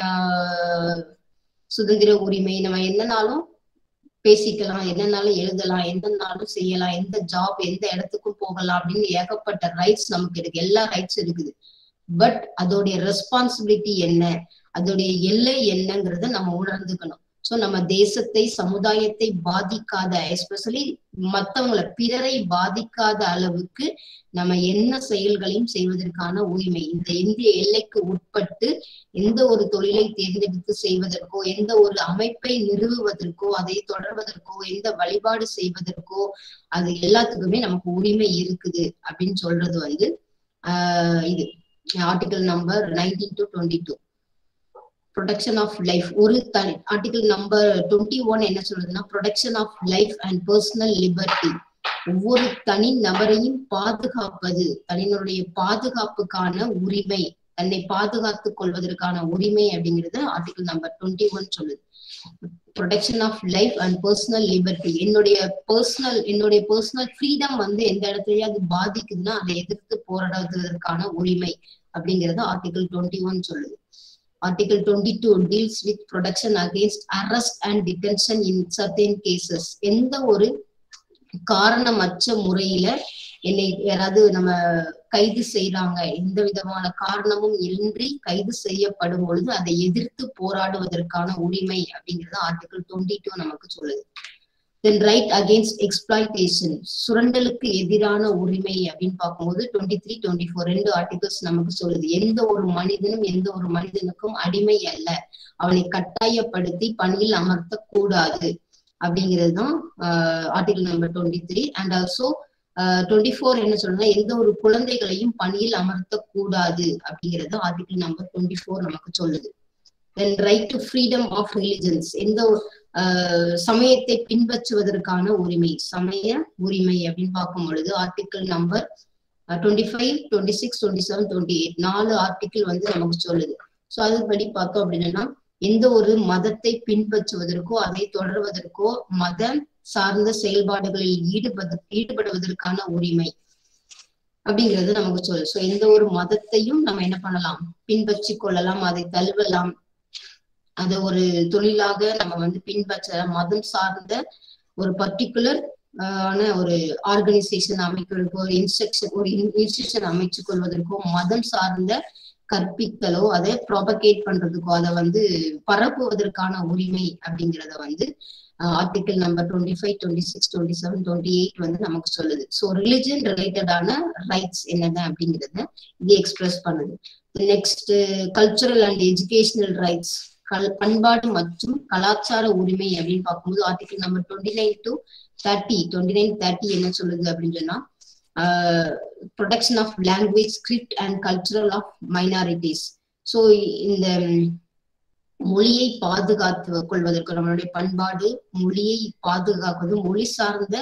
ஆஹ் சுதந்திர உரிமை நம்ம என்னனாலும் பேசிக்கலாம் என்னன்னாலும் எழுதலாம் எந்தனாலும் செய்யலாம் எந்த ஜாப் எந்த இடத்துக்கும் போகலாம் அப்படின்னு ஏகப்பட்ட ரைட்ஸ் நமக்கு இருக்கு எல்லா ரைட்ஸ் இருக்குது பட் அதோடைய ரெஸ்பான்சிபிலிட்டி என்ன அதோடைய எல்லை என்னங்கிறத நம்ம உணர்ந்துக்கணும் சோ நம்ம தேசத்தை சமுதாயத்தை பாதிக்காத எஸ்பெஷலி மத்தவங்களை பிறரை பாதிக்காத அளவுக்கு நம்ம என்ன செயல்களையும் செய்வதற்கான உரிமை இந்த இந்திய எல்லைக்கு உட்பட்டு எந்த ஒரு தொழிலை தேர்ந்தெடுத்து செய்வதற்கோ எந்த ஒரு அமைப்பை நிறுவுவதற்கோ அதை தொடர்வதற்கோ எந்த வழிபாடு செய்வதற்கோ அது எல்லாத்துக்குமே நமக்கு உரிமை இருக்குது அப்படின்னு சொல்றது வந்து ஆஹ் இது article number nineteen to twenty two protection of life ஒரு தனி ஆர்டிகல் நம்பர் டுவெண்ட்டி ஒன் என்ன சொல்றதுன்னா protection of life and personal liberty ஒவ்வொரு தனி நபரையும் பாதுகாப்பது தனியினுடைய பாதுகாப்புக்கான உரிமை தன்னை பாதுகாத்துக் கொள்வதற்கான உரிமை அப்படிங்கிறது ஆர்டிகல் நம்பர் டுவெண்ட்டி ஒன் சொல்லுது protection of life and personal liberty என்னுடைய பர்சனல் என்னுடைய பர்சனல் ஃப்ரீடம் வந்து எந்த இடத்துலயும் அது பாதிக்குதுன்னா அதை எதிர்த்து போராடுவதற்கான உரிமை அப்படிங்கறது ஆர்டிகல் டுவெண்ட்டி ஒன் சொல்லுது article twenty two deals with protection against arrest and detention in certain cases எந்த ஒரு காரணமற்ற முறையில என்னை யாராவது நம்ம கைது செய்யறாங்க எந்த விதமான காரணமும் இன்றி கைது செய்யப்படும் பொழுது அதை எதிர்த்து போராடுவதற்கான உரிமை அப்படிங்கறது ஆர்டிகல் டுவெண்ட்டி டூ நமக்கு சொல்லுது தென் ரைட் அகேன்ஸ்ட் எக்ஸ்பிளாய்டேஷன் சுரண்டலுக்கு எதிரான உரிமை அப்படின்னு பார்க்கும்போது டுவெண்ட்டி த்ரீ டுவெண்ட்டி ஃபோர் ரெண்டு ஆர்டிகல்ஸ் நமக்கு சொல்லுது எந்த ஒரு மனிதனும் எந்த ஒரு மனிதனுக்கும் அடிமை அல்ல அவனை கட்டாயப்படுத்தி பணியில் அமர்த்த கூடாது அப்படிங்கிறது தான் article number twenty three and also twenty four என்ன சொல்றா எந்த ஒரு குழந்தைகளையும் பணியில் அமர்த்த கூடாது அப்படிங்கிறது ஆர்டிகல் நம்பர் டுவெண்ட்டி ஃபோர் நமக்கு சொல்லுது then right to freedom of religions எந்த சமயத்தை பின்பற்றுவதற்கான உரிமை சமய உரிமை அப்படின்னு பார்க்கும் பொழுது article number twenty five twenty six twenty seven twenty eight நாலு ஆர்டிகிள் வந்து நமக்கு சொல்லுது ஸோ அதுபடி பார்த்தோம் அப்படின்னா எந்த ஒரு மதத்தை பின்பற்றுவதற்கோ அதை தொடர்வதற்கோ மத சார்ந்த செயல்பாடுகளில் ஈடுபடு ஈடுபடுவதற்கான உரிமை அப்படிங்கிறது நமக்கு சொல்லு ஸோ எந்த ஒரு மதத்தையும் நம்ம என்ன பண்ணலாம் பின்பற்றி கொள்ளலாம் அதை தழுவலாம் அதை ஒரு தொழிலாக நம்ம வந்து பின்பற்றலாம் மதம் சார்ந்த ஒரு பர்டிகுலர் ஆன ஒரு ஆர்கனைசேஷன் அமைக்கிறதுக்கோ ஒரு இன்ஸ்ட்ரக்ஷன் ஒரு இன்ஸ்டியூஷன் அமைச்சு கொள்வதற்கோ மதம் சார்ந்த கற்பித்தலோ அதை ப்ராபகேட் பண்றதுக்கோ அதை வந்து பரப்புவதற்கான உரிமை அப்படிங்கிறத வந்து article number twenty five twenty six twenty seven twenty eight வந்து நமக்கு சொல்லுது ஸோ ரிலிஜன் ரிலேட்டடான ரைட்ஸ் என்னென்ன அப்படிங்கிறத இது எக்ஸ்பிரஸ் பண்ணுது next cultural and educational rights கல் பண்பாடு மற்றும் கலாச்சார உரிமை அப்படின்னு பார்க்கும்போது article number twenty nine to thirty twenty nine thirty என்ன சொல்லுது அப்படின்னு சொன்னா protection of language script and cultural of minorities so இந்த மொழியை பாதுகாத்து கொள்வதற்கு நம்மளுடைய பண்பாடு மொழியை பாதுகாப்பது மொழி சார்ந்த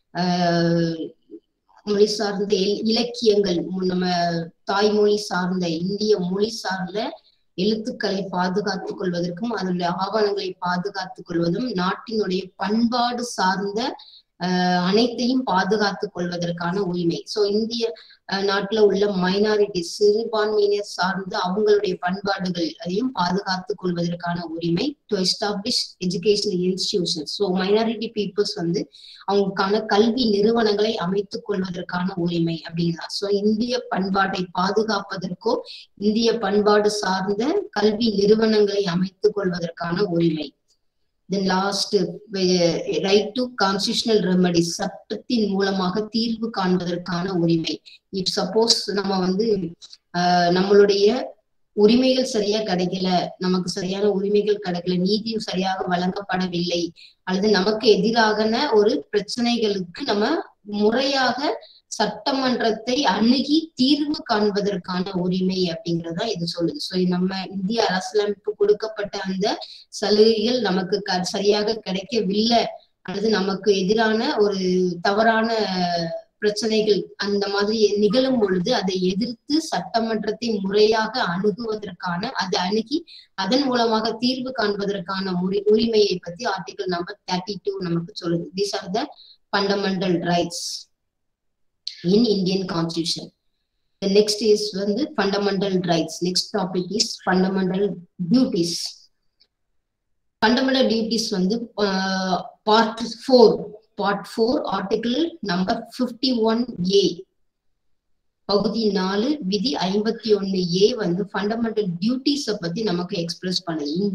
மொழி சார்ந்த இலக்கியங்கள் நம்ம தாய்மொழி சார்ந்த இந்திய மொழி சார்ந்த எழுத்துக்களை பாதுகாத்துக் கொள்வதற்கும் அதனுடைய ஆவணங்களை பாதுகாத்துக் கொள்வதும் நாட்டினுடைய பண்பாடு சார்ந்த அனைத்தையும் பாதுகாத்துக் கொள்வதற்கான உரிமை சோ இந்திய நாட்டுல உள்ள மைனாரிட்டி சிறுபான்மையினர் சார்ந்து அவங்களுடைய பண்பாடுகள் அதையும் பாதுகாத்துக் கொள்வதற்கான உரிமை to establish educational institution so minority peoples வந்து அவங்களுக்கான கல்வி நிறுவனங்களை அமைத்துக் கொள்வதற்கான உரிமை அப்படிங்கிறார் ஸோ இந்திய பண்பாட்டை பாதுகாப்பதற்கோ இந்திய பண்பாடு சார்ந்த கல்வி நிறுவனங்களை அமைத்துக் கொள்வதற்கான உரிமை then last right to constitutional remedy சட்டத்தின் மூலமாக தீர்வு காண்பதற்கான உரிமை இப் சப்போஸ் நம்ம வந்து நம்மளுடைய உரிமைகள் சரியா கிடைக்கல நமக்கு சரியான உரிமைகள் கிடைக்கல நீதி சரியாக வழங்கப்படவில்லை அல்லது நமக்கு எதிராகன ஒரு பிரச்சனைகளுக்கு நம்ம முறையாக சட்டமன்றத்தை அணுகி தீர்வு காண்பதற்கான உரிமை அப்படிங்கறதா இது சொல்லுது ஸோ நம்ம இந்திய அரசியலமைப்பு கொடுக்கப்பட்ட அந்த சலுகைகள் நமக்கு சரியாக கிடைக்கவில்லை அல்லது நமக்கு எதிரான ஒரு தவறான பிரச்சனைகள் அந்த மாதிரி நிகழும் பொழுது அதை எதிர்த்து சட்டமன்றத்தை முறையாக அணுகுவதற்கான அதை அணுகி அதன் மூலமாக தீர்வு காண்பதற்கான முறை உரிமையை பத்தி ஆர்டிகல் நம்பர் தேர்ட்டி டூ நமக்கு சொல்லுது these are the fundamental rights in Indian constitution next is வந்து fundamental rights next topic is fundamental duties fundamental duties வந்து part four part four article number fifty one A பகுதி நாலு விதி ஐம்பத்தி ஒன்னு ஏ வந்து ஃபண்டமெண்டல் டியூட்டிஸ பத்தி நமக்கு எக்ஸ்பிரஸ் பண்ணுது இந்த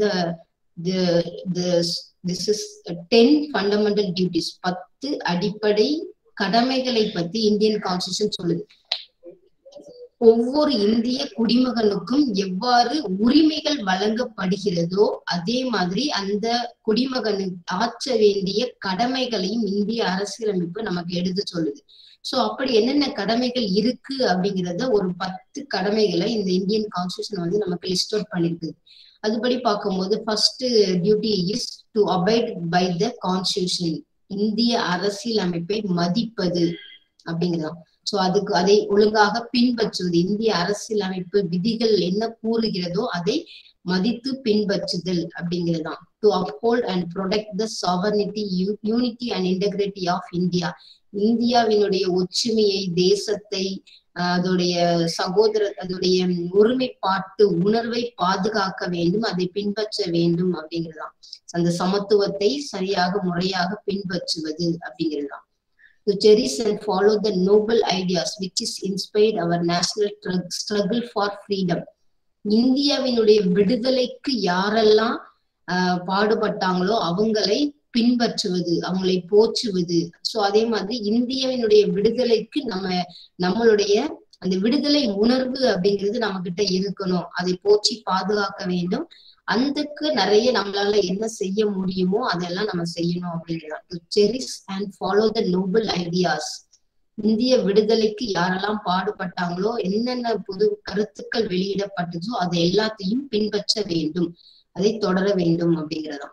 this is ten fundamental duties பத்து அடிப்படை கடமைகளை பத்தி இந்தியன் கான்ஸ்டியூஷன் சொல்லுது ஒவ்வொரு இந்திய குடிமகனுக்கும் எவ்வாறு உரிமைகள் வழங்கப்படுகிறதோ அதே மாதிரி அந்த குடிமகனுக்கு ஆற்ற வேண்டிய கடமைகளையும் இந்திய அரசியலமைப்பு நமக்கு எடுத்து சொல்லுது சோ அப்படி என்னென்ன கடமைகள் இருக்கு அப்படிங்கிறத ஒரு பத்து கடமைகளை இந்த இந்தியன் கான்ஸ்டியூஷன் வந்து நமக்கு லிஸ்ட் அவுட் பண்ணிருக்கு அதுபடி பார்க்கும்போது first duty is to abide by the constitution இந்திய அரசியல் அமைப்பை மதிப்பது அப்படிங்கிறதான் சோ அதுக்கு அதை ஒழுங்காக பின்பற்றுவது இந்திய அரசியல் அமைப்பு விதிகள் என்ன கூறுகிறதோ அதை மதித்து பின்பற்றுதல் அப்படிங்கிறதுதான் to uphold and protect the sovereignty unity and integrity of India இந்தியாவினுடைய ஒற்றுமையை தேசத்தை அதோடைய சகோதர அதோடைய ஒருமைப்பாட்டு உணர்வை பாதுகாக்க வேண்டும் அதை பின்பற்ற வேண்டும் அப்படிங்கிறதுதான் அந்த சமத்துவத்தை சரியாக முறையாக பின்பற்றுவது அப்படிங்கிறதுதான் to cherish and follow the noble ideas which is inspired our national struggle for freedom இந்தியாவினுடைய விடுதலைக்கு யாரெல்லாம் ஆஹ் பாடுபட்டாங்களோ அவங்களை பின்பற்றுவது அவங்களை போற்றுவது சோ அதே மாதிரி இந்தியாவினுடைய விடுதலைக்கு நம்ம நம்மளுடைய அந்த விடுதலை உணர்வு அப்படிங்கிறது நம்ம கிட்ட இருக்கணும் அதை போற்றி பாதுகாக்க வேண்டும் அதுக்கு நிறைய நம்மளால என்ன செய்ய முடியுமோ அதெல்லாம் நம்ம செய்யணும் அப்படிங்கிறது cherish and follow the noble ideas இந்திய விடுதலைக்கு யாரெல்லாம் பாடுபட்டாங்களோ என்னென்ன புது கருத்துக்கள் வெளியிடப்பட்டதோ அதை எல்லாத்தையும் பின்பற்ற வேண்டும் அதை தொடர வேண்டும் அப்படிங்கிறதாம்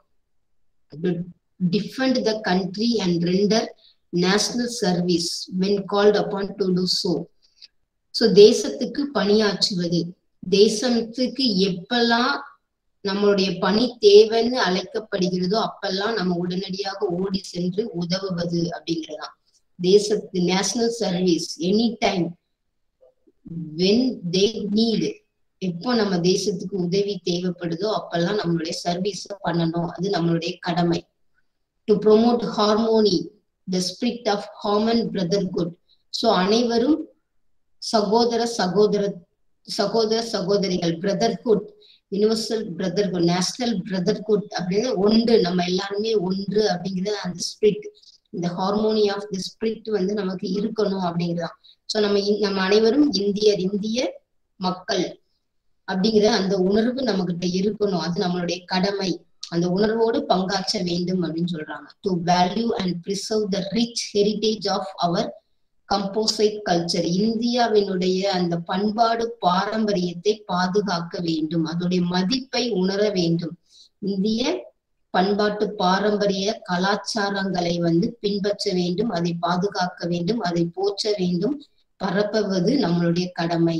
defend the country and render national service when called upon to do so so தேசத்துக்கு பணியாற்றுவது தேசத்துக்கு எப்பெல்லாம் நம்மளுடைய பணி தேவைன்னு அழைக்கப்படுகிறதோ அப்பெல்லாம் நம்ம உடனடியாக ஓடி சென்று உதவுவது அப்படிங்கிறதான் தேசத்து national service any time when they need எப்போ நம்ம தேசத்துக்கு உதவி தேவைப்படுதோ அப்பெல்லாம் நம்மளுடைய சர்வீஸ் பண்ணணும் அது நம்மளுடைய கடமை to promote harmony the spirit of common brotherhood so அனைவரும் சகோதர சகோதர சகோதர சகோதரிகள் brotherhood universal brotherhood national brotherhood அப்படின்னு ஒன்று நம்ம எல்லாருமே ஒன்று அப்படிங்கிறது அந்த ஸ்பிரிட் இந்த ஹார்மோனி ஆஃப் தி ஸ்பிரிட் வந்து நமக்கு இருக்கணும் அப்படிங்கிறதான் ஸோ நம்ம நம்ம அனைவரும் இந்தியர் இந்திய மக்கள் அப்படிங்கிற அந்த உணர்வு நம்ம கிட்ட இருக்கணும் அது நம்மளுடைய கடமை அந்த உணர்வோடு பங்காற்ற வேண்டும் அப்படின்னு சொல்றாங்க to value and preserve the rich heritage of our composite culture இந்தியாவினுடைய அந்த பண்பாடு பாரம்பரியத்தை பாதுகாக்க வேண்டும் அதோடைய மதிப்பை உணர வேண்டும் இந்திய பண்பாட்டு பாரம்பரிய கலாச்சாரங்களை வந்து பின்பற்ற வேண்டும் அதை பாதுகாக்க வேண்டும் அதை போற்ற வேண்டும் பரப்புவது நம்மளுடைய கடமை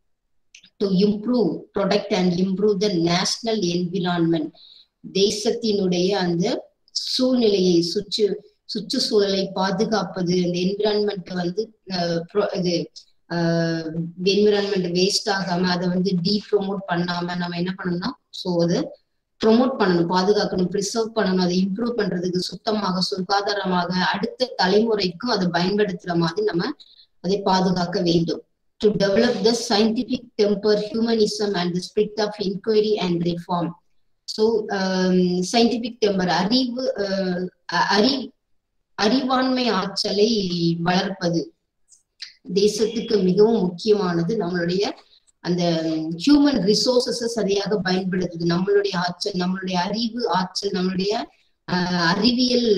to improve protect and improve the national environment தேசத்தினுடைய அந்த சூழ்நிலையை சுற்று சுற்றுச்சூழலை பாதுகாப்பது அந்த என்விரான்மெண்ட் வந்து இது என்விரான்மெண்ட் வேஸ்ட் ஆகாம அதை வந்து டீ ப்ரொமோட் பண்ணாம நம்ம என்ன பண்ணணும்னா ஸோ அதை ப்ரொமோட் பண்ணணும் பாதுகாக்கணும் ப்ரிசர்வ் பண்ணணும் அதை இம்ப்ரூவ் பண்றதுக்கு சுத்தமாக சுகாதாரமாக அடுத்த தலைமுறைக்கும் அதை பயன்படுத்துற மாதிரி நம்ம அதை பாதுகாக்க வேண்டும் to develop the scientific temper humanism and the spirit of inquiry and reform so scientific temper அறிவு அறி அறிவாண்மை ஆற்றலை வளர்ப்பது தேசத்துக்கு மிகவும் முக்கியமானது நம்மளுடைய அந்த ஹியூமன் ரிசோர்சஸ சரியாக பயன்படுத்துது நம்மளுடைய ஆற்றல் நம்மளுடைய அறிவு ஆற்றல் நம்மளுடைய அறிவியல்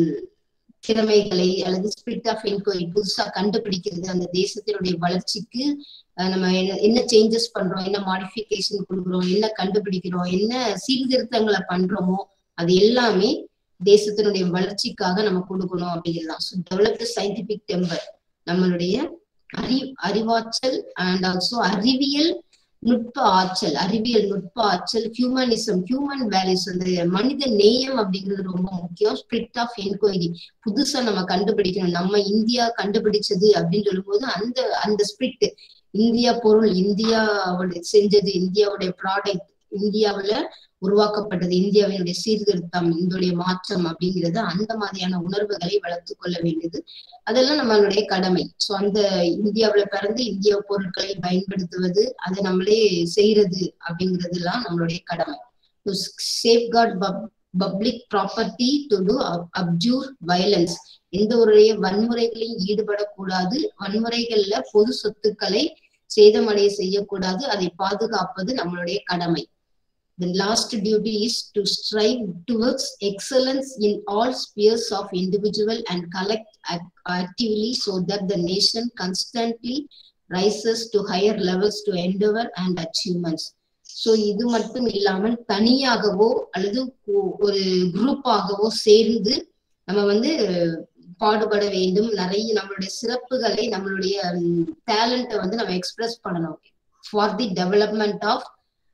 திறமைகளை அல்லது ஸ்பிரிட் ஆஃப் என்கொயரி புதுசா கண்டுபிடிக்கிறது அந்த தேசத்தினுடைய வளர்ச்சிக்கு நம்ம என்ன என்ன சேஞ்சஸ் பண்றோம் என்ன மாடிஃபிகேஷன் கொடுக்குறோம் என்ன கண்டுபிடிக்கிறோம் என்ன சீர்திருத்தங்களை பண்றோமோ அது எல்லாமே தேசத்தினுடைய வளர்ச்சிக்காக நம்ம கொடுக்கணும் அப்படிங்கிறதான் so develop the scientific temper நம்மளுடைய அறி அறிவாற்றல் அண்ட் ஆல்சோ அறிவியல் நுட்ப ஆற்றல் அறிவியல் நுட்ப ஆற்றல் ஹியூமனிசம் ஹியூமன் வேல்யூஸ் அந்த மனித நேயம் அப்படிங்கிறது ரொம்ப முக்கியம் ஸ்பிரிட் ஆஃப் என்கொயரி புதுசா நம்ம கண்டுபிடிக்கணும் நம்ம இந்தியா கண்டுபிடிச்சது அப்படின்னு சொல்லும்போது அந்த அந்த ஸ்பிரிட் இந்தியா பொருள் இந்தியாவோட செஞ்சது இந்தியாவுடைய ப்ராடக்ட் இந்தியாவுல உருவாக்கப்பட்டது இந்தியாவினுடைய சீர்திருத்தம் இந்தியுடைய மாற்றம் அப்படிங்கிறது அந்த மாதிரியான உணர்வுகளை வளர்த்து கொள்ள வேண்டியது அதெல்லாம் நம்மளுடைய கடமை சோ அந்த இந்தியாவுல பிறந்து இந்திய பொருட்களை பயன்படுத்துவது அதை நம்மளே செய்யறது அப்படிங்கிறது எல்லாம் நம்மளுடைய கடமை safeguard public property to do abjure violence எந்த ஒரு வன்முறைகளையும் ஈடுபடக்கூடாது வன்முறைகள்ல பொது சொத்துக்களை சேதமடைய செய்யக்கூடாது அதை பாதுகாப்பது நம்மளுடைய கடமை The last duty is to strive towards excellence in all spheres of individual and collect act actively so that the nation constantly rises to higher levels to endeavor and achievements. So இது மட்டும் இல்லாமல் தனியாகவோ அல்லது ஒரு குரூப்பாகவோ சேர்ந்து நம்ம வந்து பாடுபட வேண்டும் நிறைய நம்மளுடைய சிறப்புகளை நம்மளுடைய டேலண்ட்டை வந்து நம்ம எக்ஸ்பிரஸ் பண்ணணும் for the development of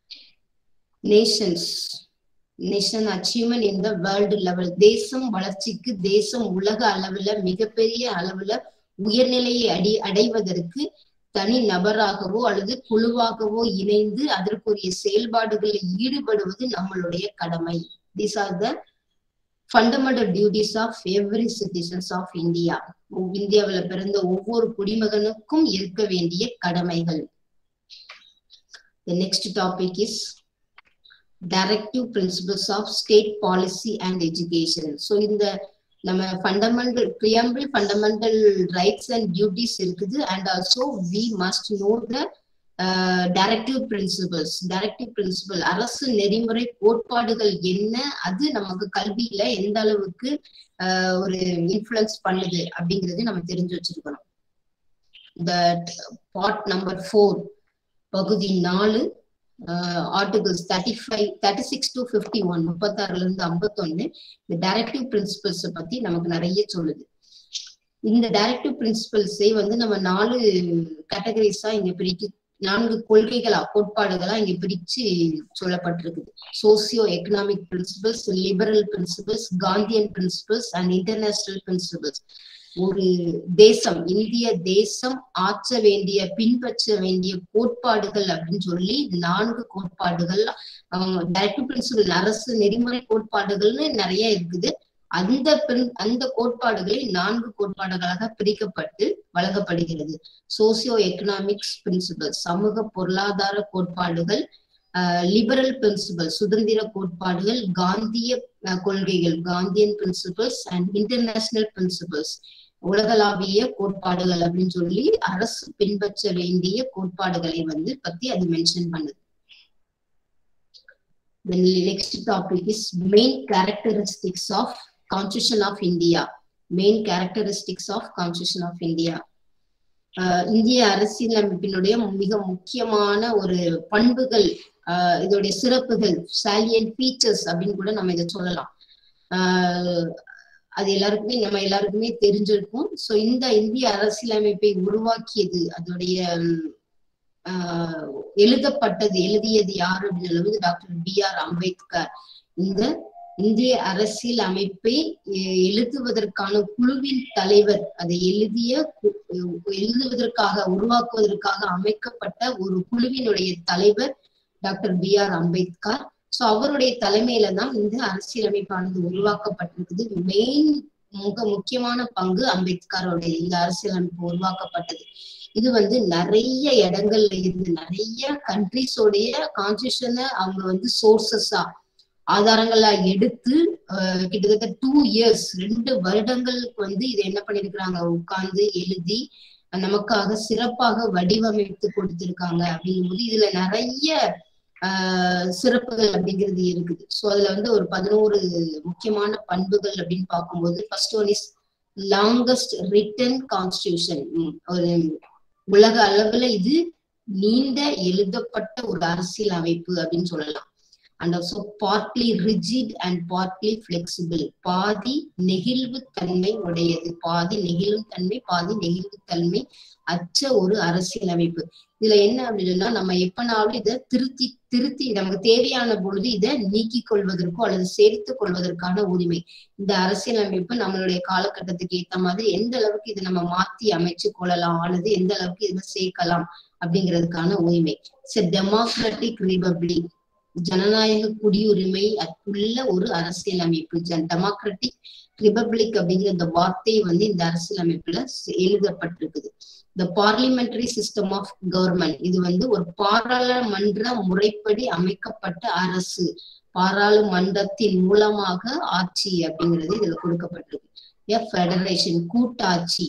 nations nation achievement in the world level தேசம் வளர்ச்சிக்கு தேசம் உலக அளவுல மிகப்பெரிய அளவுல உயர்நிலையை அடி அடைவதற்கு தனி நபராகவோ அல்லது குழுவாகவோ இணைந்து அதற்குரிய செயல்பாடுகளில் ஈடுபடுவது நம்மளுடைய கடமை these are the fundamental duties of every citizens of India இந்தியாவில் பிறந்த ஒவ்வொரு குடிமகனுக்கும் இருக்க வேண்டிய கடமைகள் The next topic is directive principles of state policy and education. So இந்த நம்ம fundamental preamble fundamental rights and duties இருக்குது and also we must know the directive principles directive principle அரசு நெறிமுறை கோட்பாடுகள் என்ன அது நமக்கு கல்வியில எந்த அளவுக்கு ஒரு இன்ஃபுளுன்ஸ் பண்ணுது அப்படிங்கிறது நம்ம தெரிஞ்சு வச்சிருக்கணும் த பார்ட் நம்பர் ஃபோர் பகுதி நாலு articles thirty five thirty six to fifty one முப்பத்தாறுல இருந்து ஐம்பத்தொன்னு இந்த டைரக்டிவ் பிரின்சிபல்ஸை பத்தி நமக்கு நிறைய சொல்லுது இந்த டைரக்டிவ் பிரின்சிபல்ஸை வந்து நம்ம நாலு கேட்டகரிஸா இங்க பிரிக்க நான்கு கொள்கைகளா கோட்பாடுகளா இங்க பிரிச்சு சொல்லப்பட்டிருக்குது socio economic principles liberal principles Gandhian principles and international principles ஒரு தேசம் இந்திய தேசம் ஆற்ற வேண்டிய பின்பற்ற வேண்டிய கோட்பாடுகள் அப்படின்னு சொல்லி நான்கு கோட்பாடுகள் டைரக்டிவ் பிரின்சிபல் அரசு நெறிமுறை கோட்பாடுகள்னு நிறைய இருக்குது அந்த அந்த கோட்பாடுகளை நான்கு கோட்பாடுகளாக பிரிக்கப்பட்டு வழங்கப்படுகிறது சோசியோ எக்கனாமிக்ஸ் பிரின்சிபல் சமூக பொருளாதார கோட்பாடுகள் லிபரல் பிரின்சிபல் சுதந்திர கோட்பாடுகள் காந்திய கொள்கைகள் Gandhian principles and international principles உலகளாவிய கோட்பாடுகள் அப்படின்னு சொல்லி அரசு பின்பற்ற வேண்டிய கோட்பாடுகளை வந்து பத்தி அது மென்ஷன் பண்ணுது The next topic is main characteristics of Constitution of India. Main characteristics of Constitution of India. இந்திய அரசியலமைப்பினுடைய மிக முக்கியமான ஒரு பண்புகள் இதோடைய சிறப்புகள் சாலியன் ஃபீச்சர்ஸ் அப்படின்னு கூட நம்ம இதை சொல்லலாம் அது எல்லாருக்குமே நம்ம எல்லாருக்குமே தெரிஞ்சிருக்கும் ஸோ இந்த இந்திய அரசியலமைப்பை உருவாக்கியது அதோடைய எழுதப்பட்டது எழுதியது யார் அப்படின்னு சொல்லுவது டாக்டர் பி ஆர் அம்பேத்கர் இந்த இந்திய அரசியல் அமைப்பை எழுதுவதற்கான குழுவின் தலைவர் அதை எழுதிய எழுதுவதற்காக உருவாக்குவதற்காக அமைக்கப்பட்ட ஒரு குழுவினுடைய தலைவர் doctor B R Ambedkar so அவருடைய தலைமையில தான் இந்த அரசியலமைப்பானது உருவாக்கப்பட்டிருக்குது மெயின் மிக முக்கியமான பங்கு அம்பேத்கரோடைய இந்த அரசியலமைப்பு உருவாக்கப்பட்டது இது வந்து நிறைய இடங்கள்ல இருந்து நிறைய கண்ட்ரிஸோடைய கான்ஸ்டியூஷனை அவங்க வந்து சோர்சஸா ஆதாரங்களா எடுத்து கிட்டத்தட்ட டூ இயர்ஸ் ரெண்டு வருடங்களுக்கு வந்து இதை என்ன பண்ணிருக்கிறாங்க உட்கார்ந்து எழுதி நமக்காக சிறப்பாக வடிவமைத்து கொடுத்திருக்காங்க அப்படிங்கும்போது இதுல நிறைய ஆஹ் சிறப்புகள் அப்படிங்கிறது இருக்குது ஸோ அதுல வந்து ஒரு பதினோரு முக்கியமான பண்புகள் அப்படின்னு பார்க்கும்போது first one is longest written constitution ஒரு உலக அளவுல இது நீண்ட எழுதப்பட்ட ஒரு அரசியல் அமைப்பு அப்படின்னு சொல்லலாம் and also partly rigid and partly flexible பாதி நெகிழ்வு தன்மை உடையது பாதி நெகிழும் தன்மை பாதி நெகிழ்வு தன்மை அச்ச ஒரு அரசியலமைப்பு இதுல என்ன அப்படின்னா நம்ம எப்பனாலும் இதை திருத்தி திருத்தி நமக்கு தேவையான பொழுது இதை நீக்கிக் கொள்வதற்கோ அல்லது சேர்த்து கொள்வதற்கான உரிமை இந்த அரசியலமைப்பு நம்மளுடைய காலகட்டத்துக்கு ஏத்த மாதிரி எந்த அளவுக்கு இதை நம்ம மாத்தி அமைச்சு கொள்ளலாம் அல்லது எந்த அளவுக்கு இதுல சேர்க்கலாம் அப்படிங்கிறதுக்கான உரிமை டெமோக்ராட்டிக் ரிபப்ளிக் ஜனநாயக குடியுரிமை உள்ள ஒரு அரசியலமைப்பு டெமோக்ராட்டிக் ரிபப்ளிக் அப்படிங்கிற இந்த வார்த்தை வந்து இந்த அரசியலமைப்புல எழுதப்பட்டிருக்குது the parliamentary system of government இது வந்து ஒரு பாராளுமன்ற முறைப்படி அமைக்கப்பட்ட அரசு பாராளுமன்றத்தின் மூலமாக ஆட்சி அப்படிங்கிறது இதுல கொடுக்கப்பட்டிருக்கு ஃபெடரேஷன் கூட்டாட்சி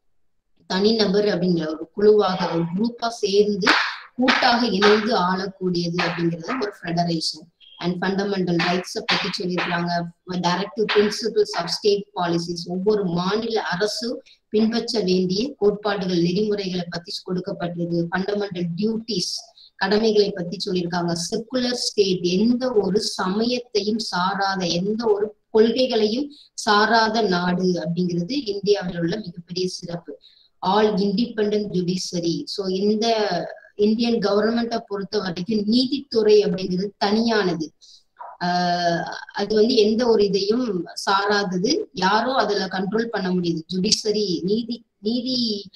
தனிநபர் அப்படிங்கிற ஒரு குழுவாக ஒரு குரூப்பா சேர்ந்து கூட்டாக இணைந்து ஆளக்கூடியது அப்படிங்கிறது ஒரு ஃபெடரேஷன் அண்ட் ஃபண்டமெண்டல் ரைட்ஸை பத்தி சொல்லியிருக்காங்க directive principles of state policies ஒவ்வொரு மாநில அரசும் பின்பற்ற வேண்டிய கோட்பாடுகள் நெறிமுறைகளை பத்தி கொடுக்கப்பட்டிருக்கு ஃபண்டமெண்டல் டியூட்டிஸ் கடமைகளை பத்தி சொல்லியிருக்காங்க செக்குலர் ஸ்டேட் எந்த ஒரு சமயத்தையும் சாராத எந்த ஒரு கொள்கைகளையும் சாராத நாடு அப்படிங்கிறது இந்தியாவில் உள்ள மிகப்பெரிய சிறப்பு ஆல் இண்டிபெண்ட் ஜுடிஷரி ஸோ இந்த இந்தியன் கவர்மெண்ட்டை பொறுத்த வரைக்கும் நீதித்துறை அப்படிங்கிறது தனியானது ஆஹ் அது வந்து எந்த ஒரு இதையும் சாராதது யாரும் அதுல கண்ட்ரோல் பண்ண முடியுது ஜுடிஷரி நீதி நீதி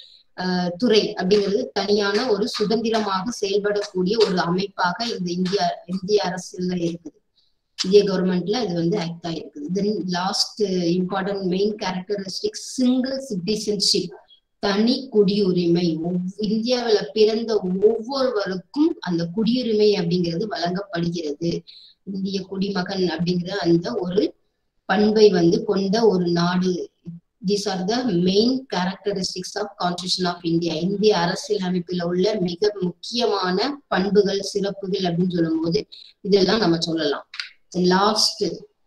துறை அப்படிங்கிறது தனியான ஒரு சுதந்திரமாக செயல்படக்கூடிய ஒரு அமைப்பாக இந்த இந்திய இந்திய அரசுல இருக்குது இந்திய கவர்மெண்ட்ல இது வந்து ஆக்ட் ஆயிருக்குது then last important main characteristic single citizenship தனி குடியுரிமை இந்தியாவில பிறந்த ஒவ்வொருவருக்கும் அந்த குடியுரிமை அப்படிங்கிறது வழங்கப்படுகிறது இந்திய குடிமகன் அப்படிங்கிற அந்த ஒரு பண்பை வந்து கொண்ட ஒரு நாடு these are the main characteristics of constitution of India இந்திய அரசியல் அமைப்புல உள்ள மிக முக்கியமான பண்புகள் சிறப்புகள் அப்படின்னு சொல்லும் போது இதெல்லாம் நம்ம சொல்லலாம் last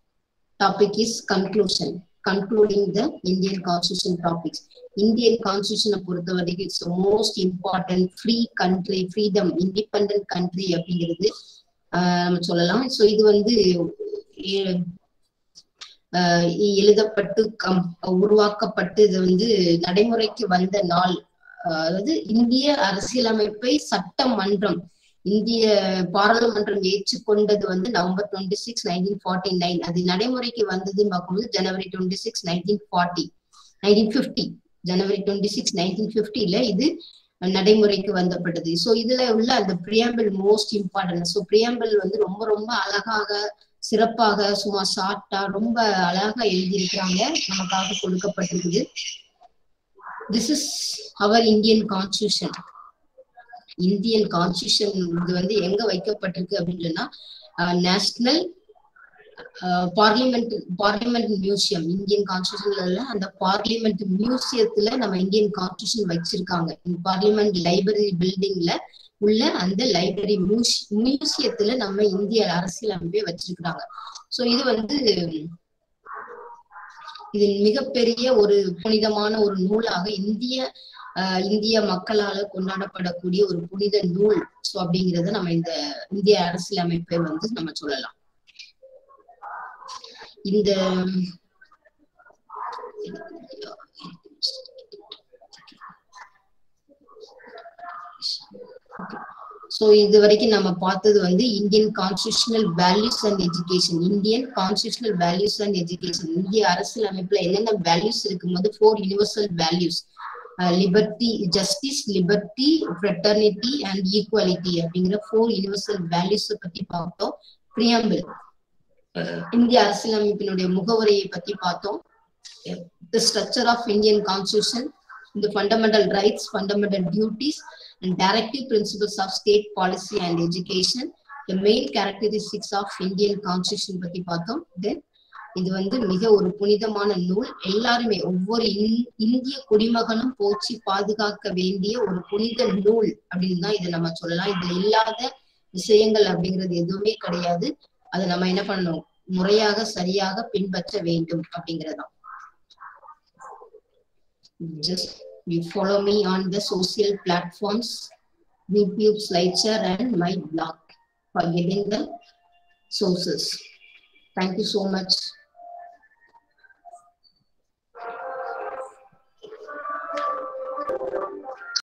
topic is conclusion concluding the Indian constitution topics Indian கான்ஸ்டியூஷனை பொறுத்த வரைக்கும் it's most important free country freedom independent country அப்படிங்கிறது நம்ம சொல்லலாம் ஸோ இது வந்து எழுதப்பட்டு கம் உருவாக்கப்பட்டு இது வந்து நடைமுறைக்கு வந்த நாள் அதாவது இந்திய அரசியலமைப்பை சட்டமன்றம் இந்திய பாராளுமன்றம் ஏற்றுக்கொண்டது வந்து November twenty six nineteen forty nine அது நடைமுறைக்கு வந்ததுன்னு பார்க்கும்போது ஜனவரி twenty six nineteen forty nineteen fifty ஜனவரி டுவெண்ட்டி சிக்ஸ் நைன்டீன் ஃபிஃப்டில இது நடைமுறைக்கு வந்தப்பட்டது ஸோ இதுல உள்ள அந்த preamble most important so preamble வந்து ரொம்ப ரொம்ப அழகாக சிறப்பாக சும்மா ஷார்ட்டா ரொம்ப அழகா எழுதியிருக்கிறாங்க நமக்காக கொடுக்கப்பட்டிருக்குது this is our Indian constitution Indian constitution இது வந்து எங்க வைக்கப்பட்டிருக்கு அப்படின்னு சொன்னா national parliament parliament museum Indian கான்ஸ்டியூஷன்ல அந்த பார்லிமெண்ட் மியூசியத்துல நம்ம இந்தியன் கான்ஸ்டியூஷன் வச்சிருக்காங்க பார்லிமெண்ட் லைப்ரரி பில்டிங்ல உள்ள அந்த லைப்ரரி மியூசி மியூசியத்துல நம்ம இந்திய அரசியலமைப்பை வச்சிருக்கிறாங்க சோ இது வந்து இது மிகப்பெரிய ஒரு புனிதமான ஒரு நூலாக இந்திய இந்திய மக்களால கொண்டாடப்படக்கூடிய ஒரு புனித நூல் சோ அப்படிங்கறத நம்ம இந்த இந்திய அரசியலமைப்பை வந்து நம்ம சொல்லலாம் இந்த சோ இது வரைக்கும் நம்ம பார்த்தது வந்து Indian constitutional values and education Indian constitutional values and education இந்திய அரசியல் அமைப்புல என்னென்ன வேல்யூஸ் இருக்கும்போது four universal values liberty justice liberty fraternity and equality அப்படிங்கிற ஃபோர் யூனிவர்சல் வேல்யூஸ் பத்தி பார்த்தோம் பிரியாம்பிள் இந்திய அரசியலமைப்பினுடைய முகவரியை பத்தி பார்த்தோம் the structure of Indian constitution இந்த fundamental rights fundamental duties and directive principles of state policy and education the main characteristics of Indian constitution பத்தி பார்த்தோம் தென் இது வந்து மிக ஒரு புனிதமான நூல் எல்லாருமே ஒவ்வொரு இந்திய குடிமகனும் போச்சு பாதுகாக்க வேண்டிய ஒரு புனித நூல் அப்படின்னு தான் இதை நம்ம சொல்லலாம் இதுல இல்லாத விஷயங்கள் அப்படிங்கிறது எதுவுமே கிடையாது அதை நம்ம என்ன பண்ணணும் முறையாக சரியாக பின்பற்ற வேண்டும் அப்படிங்கறதான் just you follow me on the social platforms youtube slideshare and my blog for getting the sources. Thank you so much.